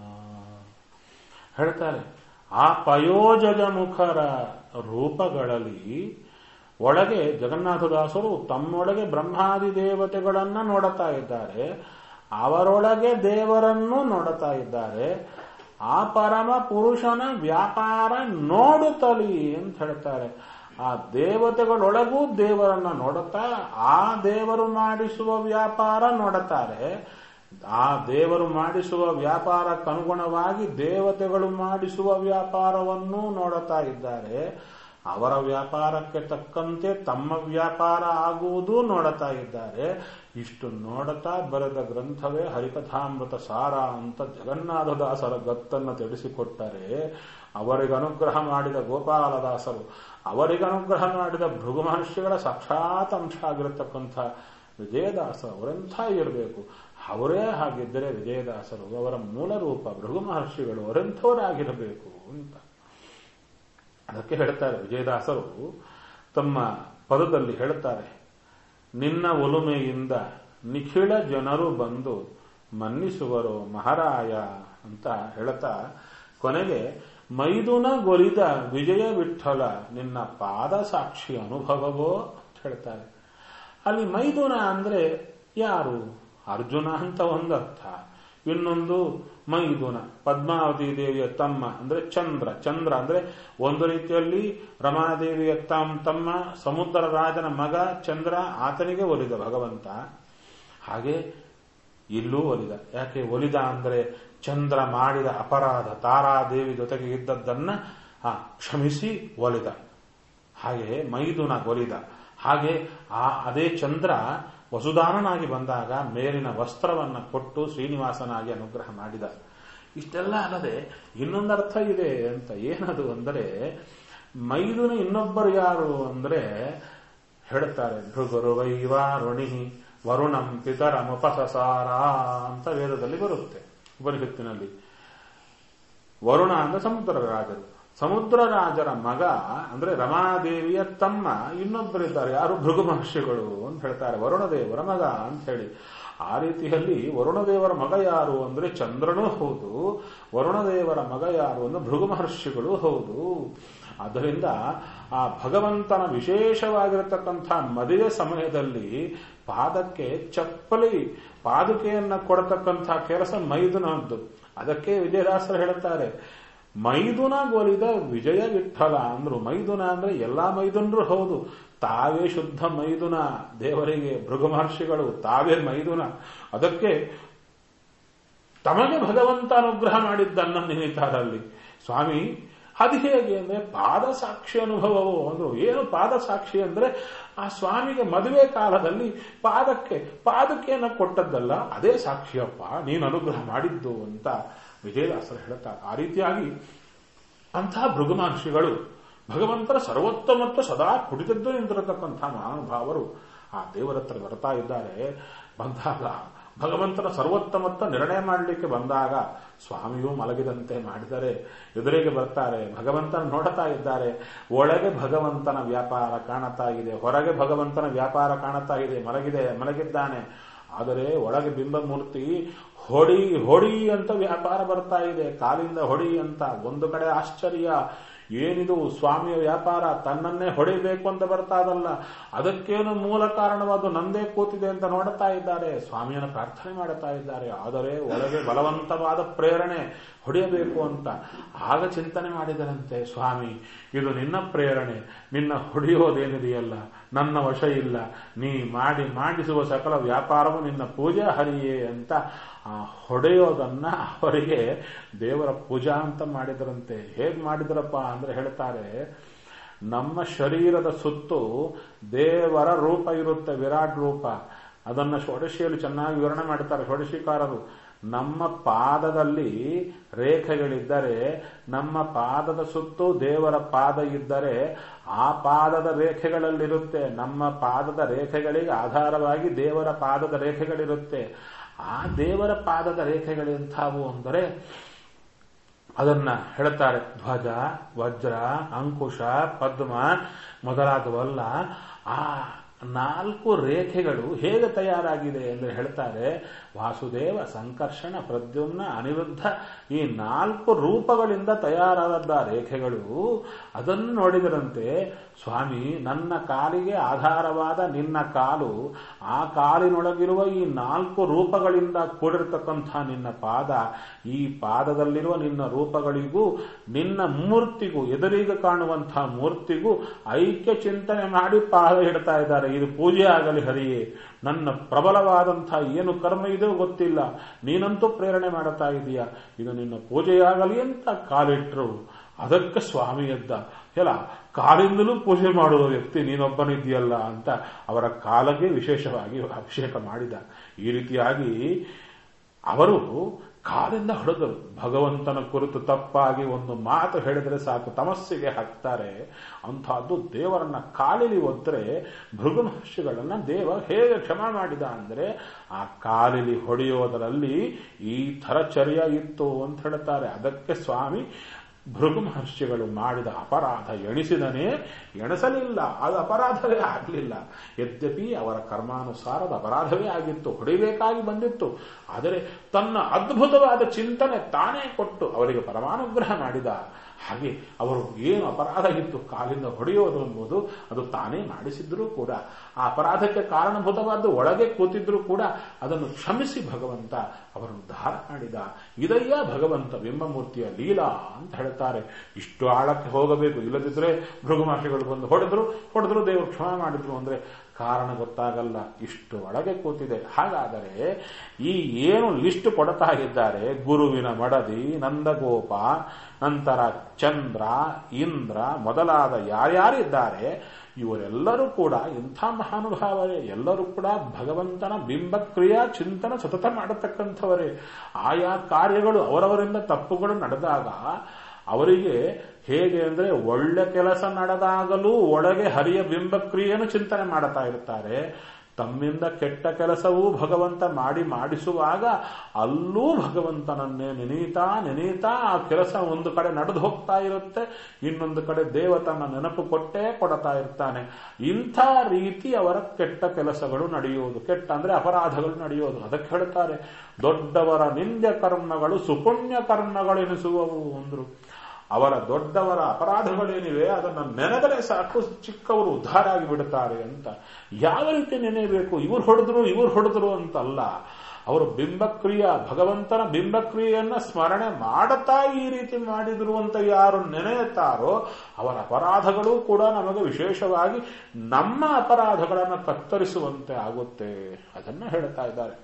A: ಹೇಳ್ತಾರೆ ಆ ಪಯೋಜಗ ಮುಖರ ರೂಪಗಳಲ್ಲಿ ಒಳಗೆ ಜಗನ್ನಾಥದಾಸರು ತಮ್ಮೊಳಗೆ ಬ್ರಹ್ಮಾದಿ ದೇವತೆಗಳನ್ನ ನೋಡುತ್ತಾ ಇದ್ದಾರೆ ಅವರೊಳಗೆ ದೇವರನ್ನು ನೋಡುತ್ತಾ ಇದ್ದಾರೆ ಆ ಪರಮ ಪುರುಷನ ವ್ಯಾಪಾರ ನೋಡುತ್ತಲಿ ಅಂತ ಹೇಳ್ತಾರೆ ಆ ದೇವತೆಗಳೊಳಗೂ ದೇವರನ್ನ ನೋಡುತ್ತಾ ಆ ದೇವರು ಮಾಡಿಸುವ ವ್ಯಾಪಾರ ನೋಡುತ್ತಾರೆ ಆ ದೇವರು ಮಾಡಿಸುವ ವ್ಯಾಪಾರಕ್ಕನುಗುಣವಾಗಿ ದೇವತೆಗಳು ಮಾಡಿಸುವ ವ್ಯಾಪಾರವನ್ನು ನೋಡುತ್ತಾ ಇದ್ದಾರೆ ಅವರ ವ್ಯಾಪಾರಕ್ಕೆ ತಕ್ಕಂತೆ ತಮ್ಮ ವ್ಯಾಪಾರ ಆಗುವುದು ನೋಡುತ್ತಾ ಇದ್ದಾರೆ ಇಷ್ಟು ನೋಡುತ್ತಾ ಬರೆದ ಗ್ರಂಥವೇ ಹರಿಕಥಾಮೃತ ಸಾರ ಅಂತ ಜಗನ್ನಾಥದಾಸರ ಗತ್ತನ್ನು ತಿಳಿಸಿಕೊಟ್ಟರೆ ಅವರಿಗೆ ಅನುಗ್ರಹ ಮಾಡಿದ ಗೋಪಾಲದಾಸರು ಅವರಿಗೆ ಅನುಗ್ರಹ ಮಾಡಿದ ಭೃಗು ಮಹರ್ಷಿಗಳ ಸಾಕ್ಷಾತ್ ಅಂಶ ಆಗಿರತಕ್ಕಂಥ ವಿಜಯದಾಸ ಅವರೆಂಥ ಇರಬೇಕು ಅವರೇ ಹಾಗಿದ್ದರೆ ವಿಜಯದಾಸರು ಅವರ ಮೂಲ ರೂಪ ಭೃಗು ಮಹರ್ಷಿಗಳು ಅವರೆಂಥವರಾಗಿರಬೇಕು ಅಂತ ಅದಕ್ಕೆ ಹೇಳ್ತಾರೆ ವಿಜಯದಾಸರು ತಮ್ಮ ಪದದಲ್ಲಿ ಹೇಳ್ತಾರೆ ನಿನ್ನ ಒಲುಮೆಯಿಂದ ನಿಖಿಳ ಜನರು ಬಂದು ಮನ್ನಿಸುವರು ಮಹಾರಾಯ ಅಂತ ಹೇಳ್ತಾ ಕೊನೆಗೆ ಮೈದುನಗೊಲಿದ ವಿಜಯ ವಿಠಲ ನಿನ್ನ ಪಾದ ಸಾಕ್ಷಿ ಅನುಭವವೋ ಅಂತ ಹೇಳ್ತಾರೆ ಅಲ್ಲಿ ಮೈದುನ ಅಂದ್ರೆ ಯಾರು ಅರ್ಜುನ ಅಂತ ಒಂದರ್ಥ ಇನ್ನೊಂದು ಮೈದುನ ಪದ್ಮಾವತಿ ದೇವಿಯ ತಮ್ಮ ಅಂದ್ರೆ ಚಂದ್ರ ಚಂದ್ರ ಅಂದ್ರೆ ಒಂದು ರೀತಿಯಲ್ಲಿ ರಮಾದೇವಿಯ ತಮ್ಮ ತಮ್ಮ ಸಮುದ್ರ ರಾಜನ ಮಗ ಚಂದ್ರ ಆತನಿಗೆ ಒಲಿದ ಭಗವಂತ ಹಾಗೆ ಇಲ್ಲೂ ಒಲಿದ ಯಾಕೆ ಒಲಿದ ಅಂದ್ರೆ ಚಂದ್ರ ಮಾಡಿದ ಅಪರಾಧ ತಾರಾದೇವಿ ಜೊತೆಗೆ ಇದ್ದದ್ದನ್ನ ಆ ಕ್ಷಮಿಸಿ ಒಲಿದ ಹಾಗೆ ಮೈದುನ ಒಲಿದ ಹಾಗೆ ಆ ಅದೇ ಚಂದ್ರ ವಸುದಾನನಾಗಿ ಬಂದಾಗ ಮೇಲಿನ ವಸ್ತ್ರವನ್ನು ಕೊಟ್ಟು ಶ್ರೀನಿವಾಸನಾಗಿ ಅನುಗ್ರಹ ಮಾಡಿದ ಇಷ್ಟೆಲ್ಲ ಅಲ್ಲದೆ ಇನ್ನೊಂದರ್ಥ ಇದೆ ಅಂತ ಏನದು ಅಂದರೆ ಮೈದುನ ಇನ್ನೊಬ್ಬರು ಯಾರು ಅಂದ್ರೆ ಹೇಳ್ತಾರೆ ಭೃಗುರು ವೈವಾರುಣಿ ವರುಣಂ ಪಿತರಮುಪಸಸಾರ ಅಂತ ವೇದದಲ್ಲಿ ಬರುತ್ತೆ ಉಪನಿಷತ್ತಿನಲ್ಲಿ ವರುಣ ಅಂದ್ರೆ ಸಮುದ್ರ ರಾಜರು ಸಮುದ್ರ ರಾಜರ ಮಗ ಅಂದ್ರೆ ರಮಾದೇವಿಯ ತಮ್ಮ ಇನ್ನೊಬ್ಬರಿದ್ದಾರೆ ಯಾರು ಭೃಗು ಮಹರ್ಷಿಗಳು ಅಂತ ಹೇಳ್ತಾರೆ ವರುಣದೇವರ ಮಗ ಅಂತ ಹೇಳಿ ಆ ರೀತಿಯಲ್ಲಿ ವರುಣದೇವರ ಮಗ ಯಾರು ಅಂದ್ರೆ ಚಂದ್ರನೂ ಹೌದು ವರುಣದೇವರ ಮಗ ಯಾರು ಅಂದ್ರೆ ಭೃಗು ಮಹರ್ಷಿಗಳು ಹೌದು ಆದ್ದರಿಂದ ಆ ಭಗವಂತನ ವಿಶೇಷವಾಗಿರತಕ್ಕಂಥ ಮದುವೆ ಸಮಯದಲ್ಲಿ ಪಾದಕ್ಕೆ ಚಪ್ಪಲಿ ಪಾದುಕೆಯನ್ನ ಕೊಡತಕ್ಕಂಥ ಕೆಲಸ ಮೈದುನದ್ದು ಅದಕ್ಕೆ ವಿಜಯದಾಸರು ಹೇಳುತ್ತಾರೆ ಮೈದುನ ಗೋಲಿದ ವಿಜಯ ವಿಠಲ ಅಂದ್ರು ಮೈದುನ ಅಂದ್ರೆ ಎಲ್ಲಾ ಮೈದುನರು ಹೌದು ತಾವೇ ಶುದ್ಧ ಮೈದುನ ದೇವರಿಗೆ ಭೃಗು ಮಹರ್ಷಿಗಳು ತಾವೇ ಮೈದುನ ಅದಕ್ಕೆ ತಮಗೆ ಭಗವಂತ ಅನುಗ್ರಹ ಮಾಡಿದ್ದನ್ನ ನೆನೀತಾರಲ್ಲಿ ಸ್ವಾಮಿ ಅದು ಹೇಗೆ ಅಂದ್ರೆ ಪಾದ ಸಾಕ್ಷಿ ಅನುಭವವು ಅಂದ್ರು ಏನು ಪಾದ ಸಾಕ್ಷಿ ಅಂದ್ರೆ ಆ ಸ್ವಾಮಿಗೆ ಮದುವೆ ಕಾಲದಲ್ಲಿ ಪಾದಕ್ಕೆ ಪಾದಕೆಯನ್ನು ಕೊಟ್ಟದ್ದಲ್ಲ ಅದೇ ಸಾಕ್ಷಿಯಪ್ಪ ನೀನು ಅನುಗ್ರಹ ಮಾಡಿದ್ದು ಅಂತ ವಿಜಯದಾಸರು ಹೇಳ್ತಾರೆ ಆ ರೀತಿಯಾಗಿ ಅಂತಹ ಭೃಗು ಮಹರ್ಷಿಗಳು ಭಗವಂತರ ಸರ್ವೋತ್ತಮತ್ವ ಸದಾ ಕುಡಿದದ್ದು ನಿಂತಿರತಕ್ಕಂಥ ಮಹಾನುಭಾವರು ಆ ದೇವರ ಹತ್ರ ಬರ್ತಾ ಇದ್ದಾರೆ ಬಂದಾಗ ಭಗವಂತನ ಸರ್ವೋತ್ತಮತ್ವ ನಿರ್ಣಯ ಮಾಡಲಿಕ್ಕೆ ಬಂದಾಗ ಸ್ವಾಮಿಯೂ ಮಲಗಿದಂತೆ ಮಾಡಿದರೆ ಎದುರಿಗೆ ಬರ್ತಾರೆ ಭಗವಂತನ ನೋಡ್ತಾ ಇದ್ದಾರೆ ಒಳಗೆ ಭಗವಂತನ ವ್ಯಾಪಾರ ಕಾಣುತ್ತಾ ಇದೆ ಹೊರಗೆ ಭಗವಂತನ ವ್ಯಾಪಾರ ಕಾಣುತ್ತಾ ಇದೆ ಮಲಗಿದೆ ಮಲಗಿದ್ದಾನೆ ಆದರೆ ಒಳಗೆ ಬಿಂಬಮೂರ್ತಿ ಹೊಡಿ ಹೊಡಿ ಅಂತ ವ್ಯಾಪಾರ ಬರ್ತಾ ಇದೆ ಕಾಲಿಂದ ಹೊಡಿ ಅಂತ ಒಂದು ಕಡೆ ಆಶ್ಚರ್ಯ ಏನಿದು ಸ್ವಾಮಿಯ ವ್ಯಾಪಾರ ತನ್ನನ್ನೇ ಹೊಡಿಬೇಕು ಅಂತ ಬರ್ತಾ ಇದಲ್ಲ ಅದಕ್ಕೇನು ಮೂಲ ಕಾರಣವಾದ ನಂದೇ ಕೂತಿದೆ ಅಂತ ನೋಡುತ್ತಾ ಇದ್ದಾರೆ ಸ್ವಾಮಿಯನ್ನು ಪ್ರಾರ್ಥನೆ ಮಾಡುತ್ತಾ ಇದ್ದಾರೆ ಆದರೆ ಒಳಗೆ ಬಲವಂತವಾದ ಪ್ರೇರಣೆ ಹೊಡೆಯಬೇಕು ಅಂತ ಆಗ ಚಿಂತನೆ ಮಾಡಿದರಂತೆ ಸ್ವಾಮಿ ಇದು ನಿನ್ನ ಪ್ರೇರಣೆ ನಿನ್ನ ಹೊಡೆಯೋದೇನಿದೆಯಲ್ಲ ನನ್ನ ವಶ ಇಲ್ಲ ನೀ ಮಾಡಿ ಮಾಡಿಸುವ ಸಕಲ ವ್ಯಾಪಾರವು ನಿನ್ನ ಪೂಜೆ ಹರಿಯೇ ಅಂತ ಆ ಹೊಡೆಯೋದನ್ನ ಅವರಿಗೆ ದೇವರ ಪೂಜಾ ಅಂತ ಮಾಡಿದರಂತೆ ಹೇಗ್ ಮಾಡಿದ್ರಪ್ಪ ಅಂದ್ರೆ ಹೇಳ್ತಾರೆ ನಮ್ಮ ಶರೀರದ ಸುತ್ತು ದೇವರ ರೂಪ ಇರುತ್ತೆ ವಿರಾಟ್ ರೂಪ ಅದನ್ನ ಷೋಡಶಿಯಲ್ಲಿ ಚೆನ್ನಾಗಿ ವಿವರಣೆ ಮಾಡ್ತಾರೆ ಷೋಡಶಿಕಾರರು ನಮ್ಮ ಪಾದದಲ್ಲಿ ರೇಖೆಗಳಿದ್ದರೆ ನಮ್ಮ ಪಾದದ ಸುತ್ತು ದೇವರ ಪಾದ ಇದ್ದರೆ ಆ ಪಾದದ ರೇಖೆಗಳಲ್ಲಿರುತ್ತೆ ನಮ್ಮ ಪಾದದ ರೇಖೆಗಳಿಗೆ ಆಧಾರವಾಗಿ ದೇವರ ಪಾದದ ರೇಖೆಗಳಿರುತ್ತೆ ಆ ದೇವರ ಪಾದದ ರೇಖೆಗಳೆಂಥವು ಅಂದರೆ ಅದನ್ನ ಹೇಳ್ತಾರೆ ಧ್ವಜ ವಜ್ರ ಅಂಕುಶ ಪದ್ಮ ಮೊದಲಾದವಲ್ಲ ಆ ನಾಲ್ಕು ರೇಖೆಗಳು ಹೇಗೆ ತಯಾರಾಗಿದೆ ಎಂದು ಹೇಳ್ತಾರೆ ವಾಸುದೇವ ಸಂಕರ್ಷಣ ಪ್ರದ್ಯುಮ್ನ ಅನಿರುದ್ಧ ಈ ನಾಲ್ಕು ರೂಪಗಳಿಂದ ತಯಾರಾದ ರೇಖೆಗಳು ಅದನ್ನು ನೋಡಿದರಂತೆ ಸ್ವಾಮಿ ನನ್ನ ಕಾಲಿಗೆ ಆಧಾರವಾದ ನಿನ್ನ ಕಾಲು ಆ ಕಾಲಿನೊಳಗಿರುವ ಈ ನಾಲ್ಕು ರೂಪಗಳಿಂದ ಕೂಡಿರತಕ್ಕಂಥ ನಿನ್ನ ಪಾದ ಈ ಪಾದದಲ್ಲಿರುವ ನಿನ್ನ ರೂಪಗಳಿಗೂ ನಿನ್ನ ಮೂರ್ತಿಗೂ ಎದುರಿಗೆ ಕಾಣುವಂತಹ ಮೂರ್ತಿಗೂ ಐಕ್ಯ ಚಿಂತನೆ ಮಾಡಿ ಪಾದ ಇಡ್ತಾ ಇದ್ದಾರೆ ಇದು ಪೂಜೆ ಆಗಲಿ ಹರಿಯೇ ನನ್ನ ಪ್ರಬಲವಾದಂತಹ ಏನು ಕರ್ಮ ಇದೆಯೋ ಗೊತ್ತಿಲ್ಲ ನೀನಂತೂ ಪ್ರೇರಣೆ ಮಾಡುತ್ತಾ ಇದೀಯಾ ಇದು ನಿನ್ನ ಪೂಜೆಯಾಗಲಿ ಅಂತ ಕಾಲಿಟ್ರು ಅದಕ್ಕೆ ಸ್ವಾಮಿ ಎದ್ದ ಎಲ್ಲ ಕಾಲಿಂದಲೂ ಪೂಜೆ ಮಾಡುವ ವ್ಯಕ್ತಿ ನೀನೊಬ್ಬನಿದೆಯಲ್ಲ ಅಂತ ಅವರ ಕಾಲಕ್ಕೆ ವಿಶೇಷವಾಗಿ ಅಭಿಷೇಕ ಮಾಡಿದ ಈ ರೀತಿಯಾಗಿ ಅವರು ಕಾಲಿಂದ ಹೊಡೆದರು ಭಗವಂತನ ಕುರಿತು ತಪ್ಪಾಗಿ ಒಂದು ಮಾತು ಹೇಳಿದರೆ ಸಾಕು ತಮಸ್ಸಿಗೆ ಹಾಕ್ತಾರೆ ಅಂಥದ್ದು ದೇವರನ್ನ ಕಾಲಿಲಿ ಒದ್ರೆ ಭೃಗು ಮಹರ್ಷಿಗಳನ್ನ ದೇವ ಹೇಗೆ ಕ್ಷಮ ಮಾಡಿದ ಅಂದರೆ ಆ ಕಾಲಿಲಿ ಹೊಡೆಯೋದರಲ್ಲಿ ಈ ಥರ ಚರ್ಯ ಇತ್ತು ಅಂತ ಹೇಳ್ತಾರೆ ಅದಕ್ಕೆ ಸ್ವಾಮಿ ಭೃಗು ಮಹರ್ಷಿಗಳು ಮಾಡಿದ ಅಪರಾಧ ಎಣಿಸಿದನೇ ಎಣಿಸಲಿಲ್ಲ ಅದು ಅಪರಾಧವೇ ಆಗಲಿಲ್ಲ ಯದ್ಯಪಿ ಅವರ ಕರ್ಮಾನುಸಾರದ ಅಪರಾಧವೇ ಆಗಿತ್ತು ಹೊಡಿಬೇಕಾಗಿ ಬಂದಿತ್ತು ಆದರೆ ತನ್ನ ಅದ್ಭುತವಾದ ಚಿಂತನೆ ತಾನೇ ಕೊಟ್ಟು ಅವರಿಗೆ ಪರಮಾನುಗ್ರಹ ಮಾಡಿದ ಹಾಗೆ ಅವರು ಏನು ಅಪರಾಧ ಇತ್ತು ಕಾಲಿಂದ ಹೊಡೆಯೋದು ಎಂಬುದು ಅದು ತಾನೇ ಮಾಡಿಸಿದ್ರೂ ಕೂಡ ಆ ಅಪರಾಧಕ್ಕೆ ಕಾರಣಭೂತವಾದ ಒಳಗೆ ಕೂತಿದ್ರೂ ಕೂಡ ಅದನ್ನು ಕ್ಷಮಿಸಿ ಭಗವಂತ ಅವರನ್ನು ಧಾರ ಮಾಡಿದ ಇದಯ್ಯ ಭಗವಂತ ಬಿಂಬಮೂರ್ತಿಯ ಲೀಲಾ ಅಂತ ಹೇಳ್ತಾರೆ ಇಷ್ಟು ಆಳಕ್ಕೆ ಹೋಗಬೇಕು ಇಲ್ಲದಿದ್ರೆ ಭೃಗುಮಾಷಿಗಳು ಬಂದು ಹೊಡೆದ್ರು ಹೊಡೆದ್ರು ದೇವರು ಕ್ಷಮ ಮಾಡಿದ್ರು ಅಂದ್ರೆ ಕಾರಣ ಗೊತ್ತಾಗಲ್ಲ ಇಷ್ಟು ಒಳಗೆ ಕೂತಿದೆ ಹಾಗಾದರೆ ಈ ಏನು ಲಿಸ್ಟ್ ಕೊಡ್ತಾ ಇದ್ದಾರೆ ಗುರುವಿನ ಮಡದಿ ನಂದಗೋಪ ನಂತರ ಚಂದ್ರ ಇಂದ್ರ ಮೊದಲಾದ ಯಾರ್ಯಾರಿದ್ದಾರೆ ಇವರೆಲ್ಲರೂ ಕೂಡ ಇಂಥ ಮಹಾನುಭಾವರೇ ಎಲ್ಲರೂ ಕೂಡ ಭಗವಂತನ ಬಿಂಬಕ್ರಿಯಾ ಚಿಂತನ ಸತತ ಮಾಡತಕ್ಕಂಥವರೇ ಆಯಾ ಕಾರ್ಯಗಳು ಅವರವರಿಂದ ತಪ್ಪುಗಳು ನಡೆದಾಗ ಅವರಿಗೆ ಹೇಗೆ ಅಂದ್ರೆ ಒಳ್ಳೆ ಕೆಲಸ ನಡೆದಾಗಲೂ ಒಳಗೆ ಹರಿಯ ಬಿಂಬಕ್ರಿಯೆಯನ್ನು ಚಿಂತನೆ ಮಾಡ್ತಾ ಇರ್ತಾರೆ ತಮ್ಮಿಂದ ಕೆಟ್ಟ ಕೆಲಸವೂ ಭಗವಂತ ಮಾಡಿ ಮಾಡಿಸುವಾಗ ಅಲ್ಲೂ ಭಗವಂತನನ್ನೇ ನೆನೀತಾ ನೆನೀತಾ ಆ ಕೆಲಸ ಒಂದು ಕಡೆ ನಡೆದು ಹೋಗ್ತಾ ಇರುತ್ತೆ ಇನ್ನೊಂದು ಕಡೆ ದೇವತನ ನೆನಪು ಕೊಟ್ಟೇ ಕೊಡ್ತಾ ಇರ್ತಾನೆ ಇಂಥ ರೀತಿ ಅವರ ಕೆಟ್ಟ ಕೆಲಸಗಳು ನಡೆಯುವುದು ಕೆಟ್ಟ ಅಂದ್ರೆ ಅಪರಾಧಗಳು ನಡೆಯೋದು ಅದಕ್ಕೆ ಹೇಳ್ತಾರೆ ದೊಡ್ಡವರ ನಿಂದ್ಯ ಕರ್ಮಗಳು ಸುಪುಣ್ಯ ಕರ್ಮಗಳೆನಿಸುವವು ಅಂದ್ರು ಅವರ ದೊಡ್ಡವರ ಅಪರಾಧಗಳೇನಿವೆ ಅದನ್ನು ನೆನೆದರೆ ಸಾಕು ಚಿಕ್ಕವರು ಉದ್ಧಾರ ಆಗಿ ಬಿಡುತ್ತಾರೆ ಅಂತ ಯಾವ ರೀತಿ ನೆನೆಯಬೇಕು ಇವ್ರು ಹೊಡೆದ್ರು ಇವ್ರು ಹೊಡೆದ್ರು ಅಂತಲ್ಲ ಅವರು ಬಿಂಬಕ್ರಿಯ ಭಗವಂತನ ಬಿಂಬಕ್ರಿಯೆಯನ್ನ ಸ್ಮರಣೆ ಮಾಡುತ್ತಾ ಈ ರೀತಿ ಮಾಡಿದ್ರು ಅಂತ ಯಾರು ನೆನೆಯುತ್ತಾರೋ ಅವರ ಅಪರಾಧಗಳು ಕೂಡ ನಮಗೆ ವಿಶೇಷವಾಗಿ ನಮ್ಮ ಅಪರಾಧಗಳನ್ನು ಕತ್ತರಿಸುವಂತೆ ಆಗುತ್ತೆ ಅದನ್ನ ಹೇಳ್ತಾ ಇದ್ದಾರೆ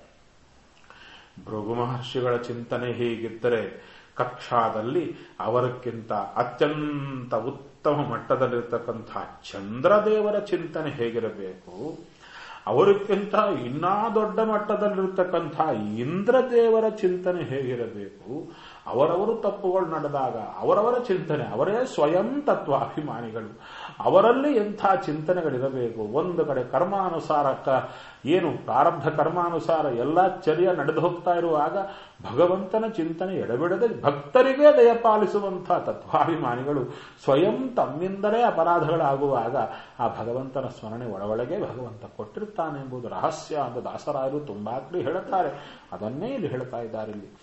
A: ಭೃಗು ಮಹರ್ಷಿಗಳ ಚಿಂತನೆ ಹೀಗಿದ್ದರೆ ಕಕ್ಷಾದಲ್ಲಿ ಅವರಕ್ಕಿಂತ ಅತ್ಯಂತ ಉತ್ತಮ ಮಟ್ಟದಲ್ಲಿರ್ತಕ್ಕಂಥ ಚಂದ್ರದೇವರ ಚಿಂತನೆ ಹೇಗಿರಬೇಕು ಅವರಿಗಿಂತ ಇನ್ನೂ ದೊಡ್ಡ ಮಟ್ಟದಲ್ಲಿರ್ತಕ್ಕಂಥ ಇಂದ್ರದೇವರ ಚಿಂತನೆ ಹೇಗಿರಬೇಕು ಅವರವರು ತಪ್ಪುಗಳು ನಡೆದಾಗ ಅವರವರ ಚಿಂತನೆ ಅವರೇ ಸ್ವಯಂ ತತ್ವಾಭಿಮಾನಿಗಳು ಅವರಲ್ಲಿ ಎಂಥ ಚಿಂತನೆಗಳಿರಬೇಕು ಒಂದು ಕಡೆ ಕರ್ಮಾನುಸಾರ ಏನು ಪ್ರಾರಬ್ಧ ಕರ್ಮಾನುಸಾರ ಎಲ್ಲ ಚರ್ಯ ನಡೆದು ಹೋಗ್ತಾ ಇರುವಾಗ ಭಗವಂತನ ಚಿಂತನೆ ಎಡಬಿಡದೆ ಭಕ್ತರಿಗೆ ದಯಪಾಲಿಸುವಂಥ ತತ್ವಾಭಿಮಾನಿಗಳು ಸ್ವಯಂ ತಮ್ಮಿಂದಲೇ ಅಪರಾಧಗಳಾಗುವಾಗ ಆ ಭಗವಂತನ ಸ್ಮರಣೆ ಒಳಗೊಳಗೆ ಭಗವಂತ ಕೊಟ್ಟಿರ್ತಾನೆ ಎಂಬುದು ರಹಸ್ಯ ಅಂತ ದಾಸರಾಯರು ತುಂಬಾ ಕಡೆ ಹೇಳುತ್ತಾರೆ ಅದನ್ನೇ ಇಲ್ಲಿ ಹೇಳ್ತಾ ಇದ್ದಾರೆ ಇಲ್ಲಿ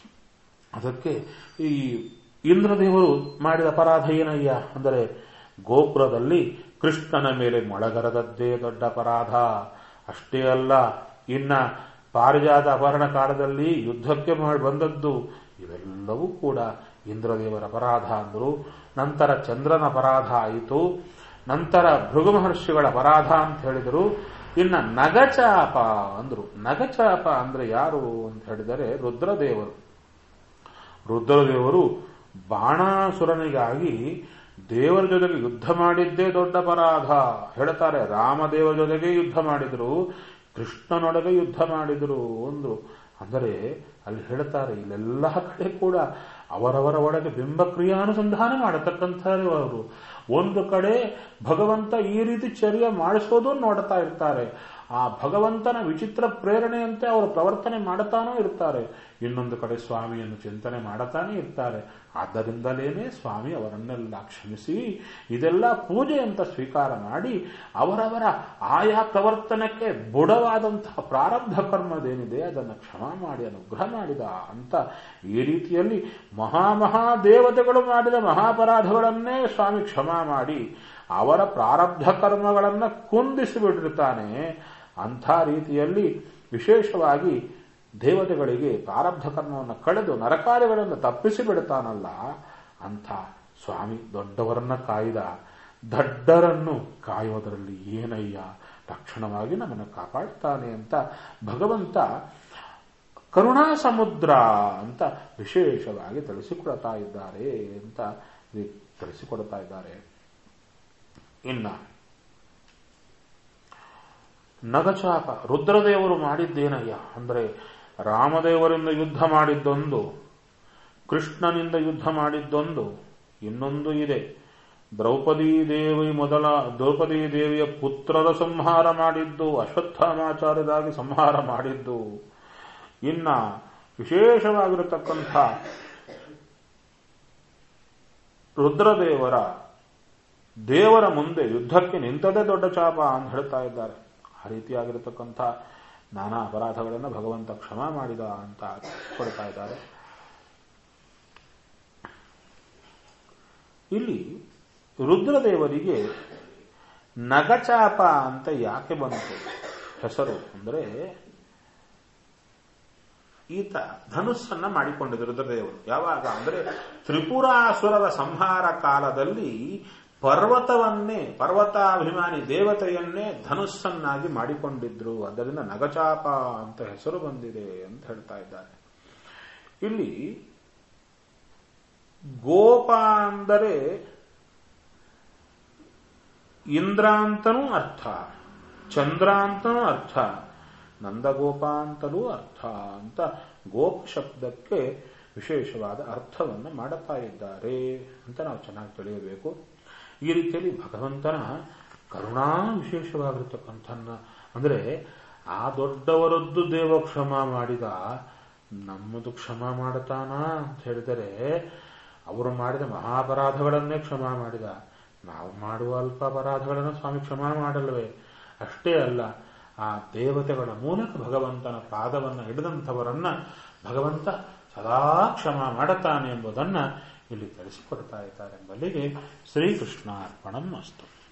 A: ಅದಕ್ಕೆ ಈ ಇಂದ್ರದೇವರು ಮಾಡಿದ ಅಪರಾಧ ಏನಯ್ಯ ಅಂದರೆ ಗೋಪುರದಲ್ಲಿ ಕೃಷ್ಣನ ಮೇಲೆ ಮೊಳಗರದದ್ದೇ ದೊಡ್ಡ ಅಪರಾಧ ಅಷ್ಟೇ ಅಲ್ಲ ಇನ್ನ ಪಾರಿಜಾತ ಅಪಹರಣ ಕಾಲದಲ್ಲಿ ಯುದ್ಧಕ್ಕೆ ಮಾಡಿ ಬಂದದ್ದು ಇವೆಲ್ಲವೂ ಕೂಡ ಇಂದ್ರದೇವರ ಅಪರಾಧ ಅಂದರು ನಂತರ ಚಂದ್ರನ ಅಪರಾಧ ಆಯಿತು ನಂತರ ಭೃಗು ಮಹರ್ಷಿಗಳ ಅಪರಾಧ ಅಂತ ಹೇಳಿದರು ಇನ್ನ ನಗಚಾಪ ಅಂದ್ರು ನಗಚಾಪ ಅಂದ್ರೆ ಯಾರು ಅಂತ ಹೇಳಿದರೆ ರುದ್ರದೇವರು ರುದ್ರದೇವರು ಬಾಣಾಸುರನಿಗಾಗಿ ದೇವರ ಜೊತೆಗೆ ಯುದ್ಧ ಮಾಡಿದ್ದೇ ದೊಡ್ಡ ಅಪರಾಧ ಹೇಳ್ತಾರೆ ರಾಮದೇವರ ಜೊತೆಗೆ ಯುದ್ಧ ಮಾಡಿದ್ರು ಕೃಷ್ಣನೊಳಗೆ ಯುದ್ಧ ಮಾಡಿದ್ರು ಅಂದ್ರು ಅಂದರೆ ಅಲ್ಲಿ ಹೇಳ್ತಾರೆ ಇಲ್ಲೆಲ್ಲ ಕಡೆ ಕೂಡ ಅವರವರ ಒಳಗೆ ಬಿಂಬಕ್ರಿಯಾನುಸಂಧಾನ ಮಾಡತಕ್ಕಂಥವ್ರು ಅವರು ಒಂದು ಕಡೆ ಭಗವಂತ ಈ ರೀತಿ ಚರ್ಯ ಮಾಡಿಸೋದು ನೋಡ್ತಾ ಇರ್ತಾರೆ ಆ ಭಗವಂತನ ವಿಚಿತ್ರ ಪ್ರೇರಣೆಯಂತೆ ಅವರು ಪ್ರವರ್ತನೆ ಮಾಡುತ್ತಾನೂ ಇರ್ತಾರೆ ಇನ್ನೊಂದು ಕಡೆ ಸ್ವಾಮಿಯನ್ನು ಚಿಂತನೆ ಮಾಡುತ್ತಾನೆ ಇರ್ತಾರೆ ಆದ್ದರಿಂದಲೇನೆ ಸ್ವಾಮಿ ಅವರನ್ನೆಲ್ಲ ಕ್ಷಮಿಸಿ ಇದೆಲ್ಲ ಪೂಜೆ ಅಂತ ಸ್ವೀಕಾರ ಮಾಡಿ ಅವರವರ ಆಯಾ ಪ್ರವರ್ತನಕ್ಕೆ ಬುಡವಾದಂತಹ ಪ್ರಾರಬ್ಧ ಕರ್ಮದೇನಿದೆ ಅದನ್ನು ಕ್ಷಮ ಮಾಡಿ ಅನುಗ್ರಹ ಮಾಡಿದ ಅಂತ ಈ ರೀತಿಯಲ್ಲಿ ಮಹಾಮಹಾ ದೇವತೆಗಳು ಮಾಡಿದ ಮಹಾಪರಾಧಗಳನ್ನೇ ಸ್ವಾಮಿ ಕ್ಷಮ ಮಾಡಿ ಅವರ ಪ್ರಾರಬ್ಧ ಕರ್ಮಗಳನ್ನು ಕುಂದಿಸಿಬಿಟ್ಟಿರ್ತಾನೆ ಅಂಥ ರೀತಿಯಲ್ಲಿ ವಿಶೇಷವಾಗಿ ದೇವತೆಗಳಿಗೆ ಪ್ರಾರಬ್ಧ ಕರ್ಮವನ್ನು ಕಳೆದು ನರಕಾರ್ಯಗಳನ್ನು ತಪ್ಪಿಸಿ ಬಿಡ್ತಾನಲ್ಲ ಅಂಥ ಸ್ವಾಮಿ ದೊಡ್ಡವರನ್ನ ಕಾಯ್ದ ದಡ್ಡರನ್ನು ಕಾಯೋದರಲ್ಲಿ ಏನಯ್ಯ ಲಕ್ಷಣವಾಗಿ ನಮ್ಮನ್ನು ಕಾಪಾಡ್ತಾನೆ ಅಂತ ಭಗವಂತ ಕರುಣಾ ಸಮುದ್ರ ಅಂತ ವಿಶೇಷವಾಗಿ ತಿಳಿಸಿಕೊಡ್ತಾ ಇದ್ದಾರೆ ಅಂತ ತಿಳಿಸಿಕೊಡ್ತಾ ಇದ್ದಾರೆ ಇನ್ನ ನಗಚಾಪ ರುದ್ರದೇವರು ಮಾಡಿದ್ದೇನಯ್ಯ ಅಂದರೆ ರಾಮದೇವರಿಂದ ಯುದ್ಧ ಮಾಡಿದ್ದೊಂದು ಕೃಷ್ಣನಿಂದ ಯುದ್ಧ ಮಾಡಿದ್ದೊಂದು ಇನ್ನೊಂದು ಇದೆ ದ್ರೌಪದಿ ದೇವಿ ಮೊದಲ ದ್ರೌಪದಿ ದೇವಿಯ ಪುತ್ರರ ಸಂಹಾರ ಮಾಡಿದ್ದು ಅಶ್ವತ್ಥಾಮಾಚಾರ್ಯದಾಗಿ ಸಂಹಾರ ಮಾಡಿದ್ದು ಇನ್ನ ವಿಶೇಷವಾಗಿರತಕ್ಕಂಥ ರುದ್ರದೇವರ ದೇವರ ಮುಂದೆ ಯುದ್ಧಕ್ಕೆ ನಿಂತದೇ ದೊಡ್ಡ ಚಾಪ ಅಂತ ಹೇಳ್ತಾ ಇದ್ದಾರೆ ಆ ರೀತಿಯಾಗಿರತಕ್ಕಂಥ ನಾನಾ ಅಪರಾಧಗಳನ್ನು ಭಗವಂತ ಕ್ಷಮ ಮಾಡಿದ ಅಂತ ಕೊಡ್ತಾ ಇದ್ದಾರೆ ಇಲ್ಲಿ ರುದ್ರದೇವರಿಗೆ ನಗಚಾಪ ಅಂತ ಯಾಕೆ ಬಂತು ಹೆಸರು ಅಂದರೆ ಈತ ಧನುಸ್ಸನ್ನ ಮಾಡಿಕೊಂಡಿದ್ದ ರುದ್ರದೇವರು ಯಾವಾಗ ಅಂದರೆ ತ್ರಿಪುರಾಸುರರ ಸಂಹಾರ ಕಾಲದಲ್ಲಿ ಪರ್ವತವನ್ನೇ ಪರ್ವತಾಭಿಮಾನಿ ದೇವತೆಯನ್ನೇ ಧನುಸ್ಸನ್ನಾಗಿ ಮಾಡಿಕೊಂಡಿದ್ರು ಅದರಿಂದ ನಗಚಾಪ ಅಂತ ಹೆಸರು ಬಂದಿದೆ ಅಂತ ಹೇಳ್ತಾ ಇದ್ದಾರೆ ಇಲ್ಲಿ ಗೋಪ ಅಂದರೆ ಇಂದ್ರ ಅಂತನೂ ಅರ್ಥ ಚಂದ್ರ ಅಂತನೂ ಅರ್ಥ ನಂದಗೋಪ ಅಂತಲೂ ಅರ್ಥ ಅಂತ ಗೋಪ ಶಬ್ದಕ್ಕೆ ವಿಶೇಷವಾದ ಅರ್ಥವನ್ನು ಮಾಡುತ್ತಾ ಇದ್ದಾರೆ ಅಂತ ನಾವು ಚೆನ್ನಾಗಿ ತಿಳಿಯಬೇಕು ಈ ರೀತಿಯಲ್ಲಿ ಭಗವಂತನ ಕರುಣಾ ವಿಶೇಷವಾಗಿರ್ತಕ್ಕಂಥನ್ನ ಅಂದರೆ ಆ ದೊಡ್ಡವರದ್ದು ದೇವ ಕ್ಷಮ ಮಾಡಿದ ನಮ್ಮದು ಕ್ಷಮ ಮಾಡತಾನ ಅಂತ ಹೇಳಿದರೆ ಅವರು ಮಾಡಿದ ಮಹಾಪರಾಧಗಳನ್ನೇ ಕ್ಷಮ ಮಾಡಿದ ನಾವು ಮಾಡುವ ಅಲ್ಪ ಅಪರಾಧಗಳನ್ನು ಸ್ವಾಮಿ ಕ್ಷಮ ಮಾಡಲ್ವೇ ಅಷ್ಟೇ ಅಲ್ಲ ಆ ದೇವತೆಗಳ ಮೂಲಕ ಭಗವಂತನ ಪಾದವನ್ನು ಹಿಡಿದಂಥವರನ್ನ ಭಗವಂತ ಸದಾ ಕ್ಷಮ ಮಾಡುತ್ತಾನೆ ಎಂಬುದನ್ನು ಇಲ್ಲಿ ತಿಳಿಸಿಕೊಡ್ತಾ ಇದ್ದಾರೆ ಎಂಬಲ್ಲಿಗೆ ಶ್ರೀಕೃಷ್ಣಾರ್ಪಣಂ ಅಸ್ತು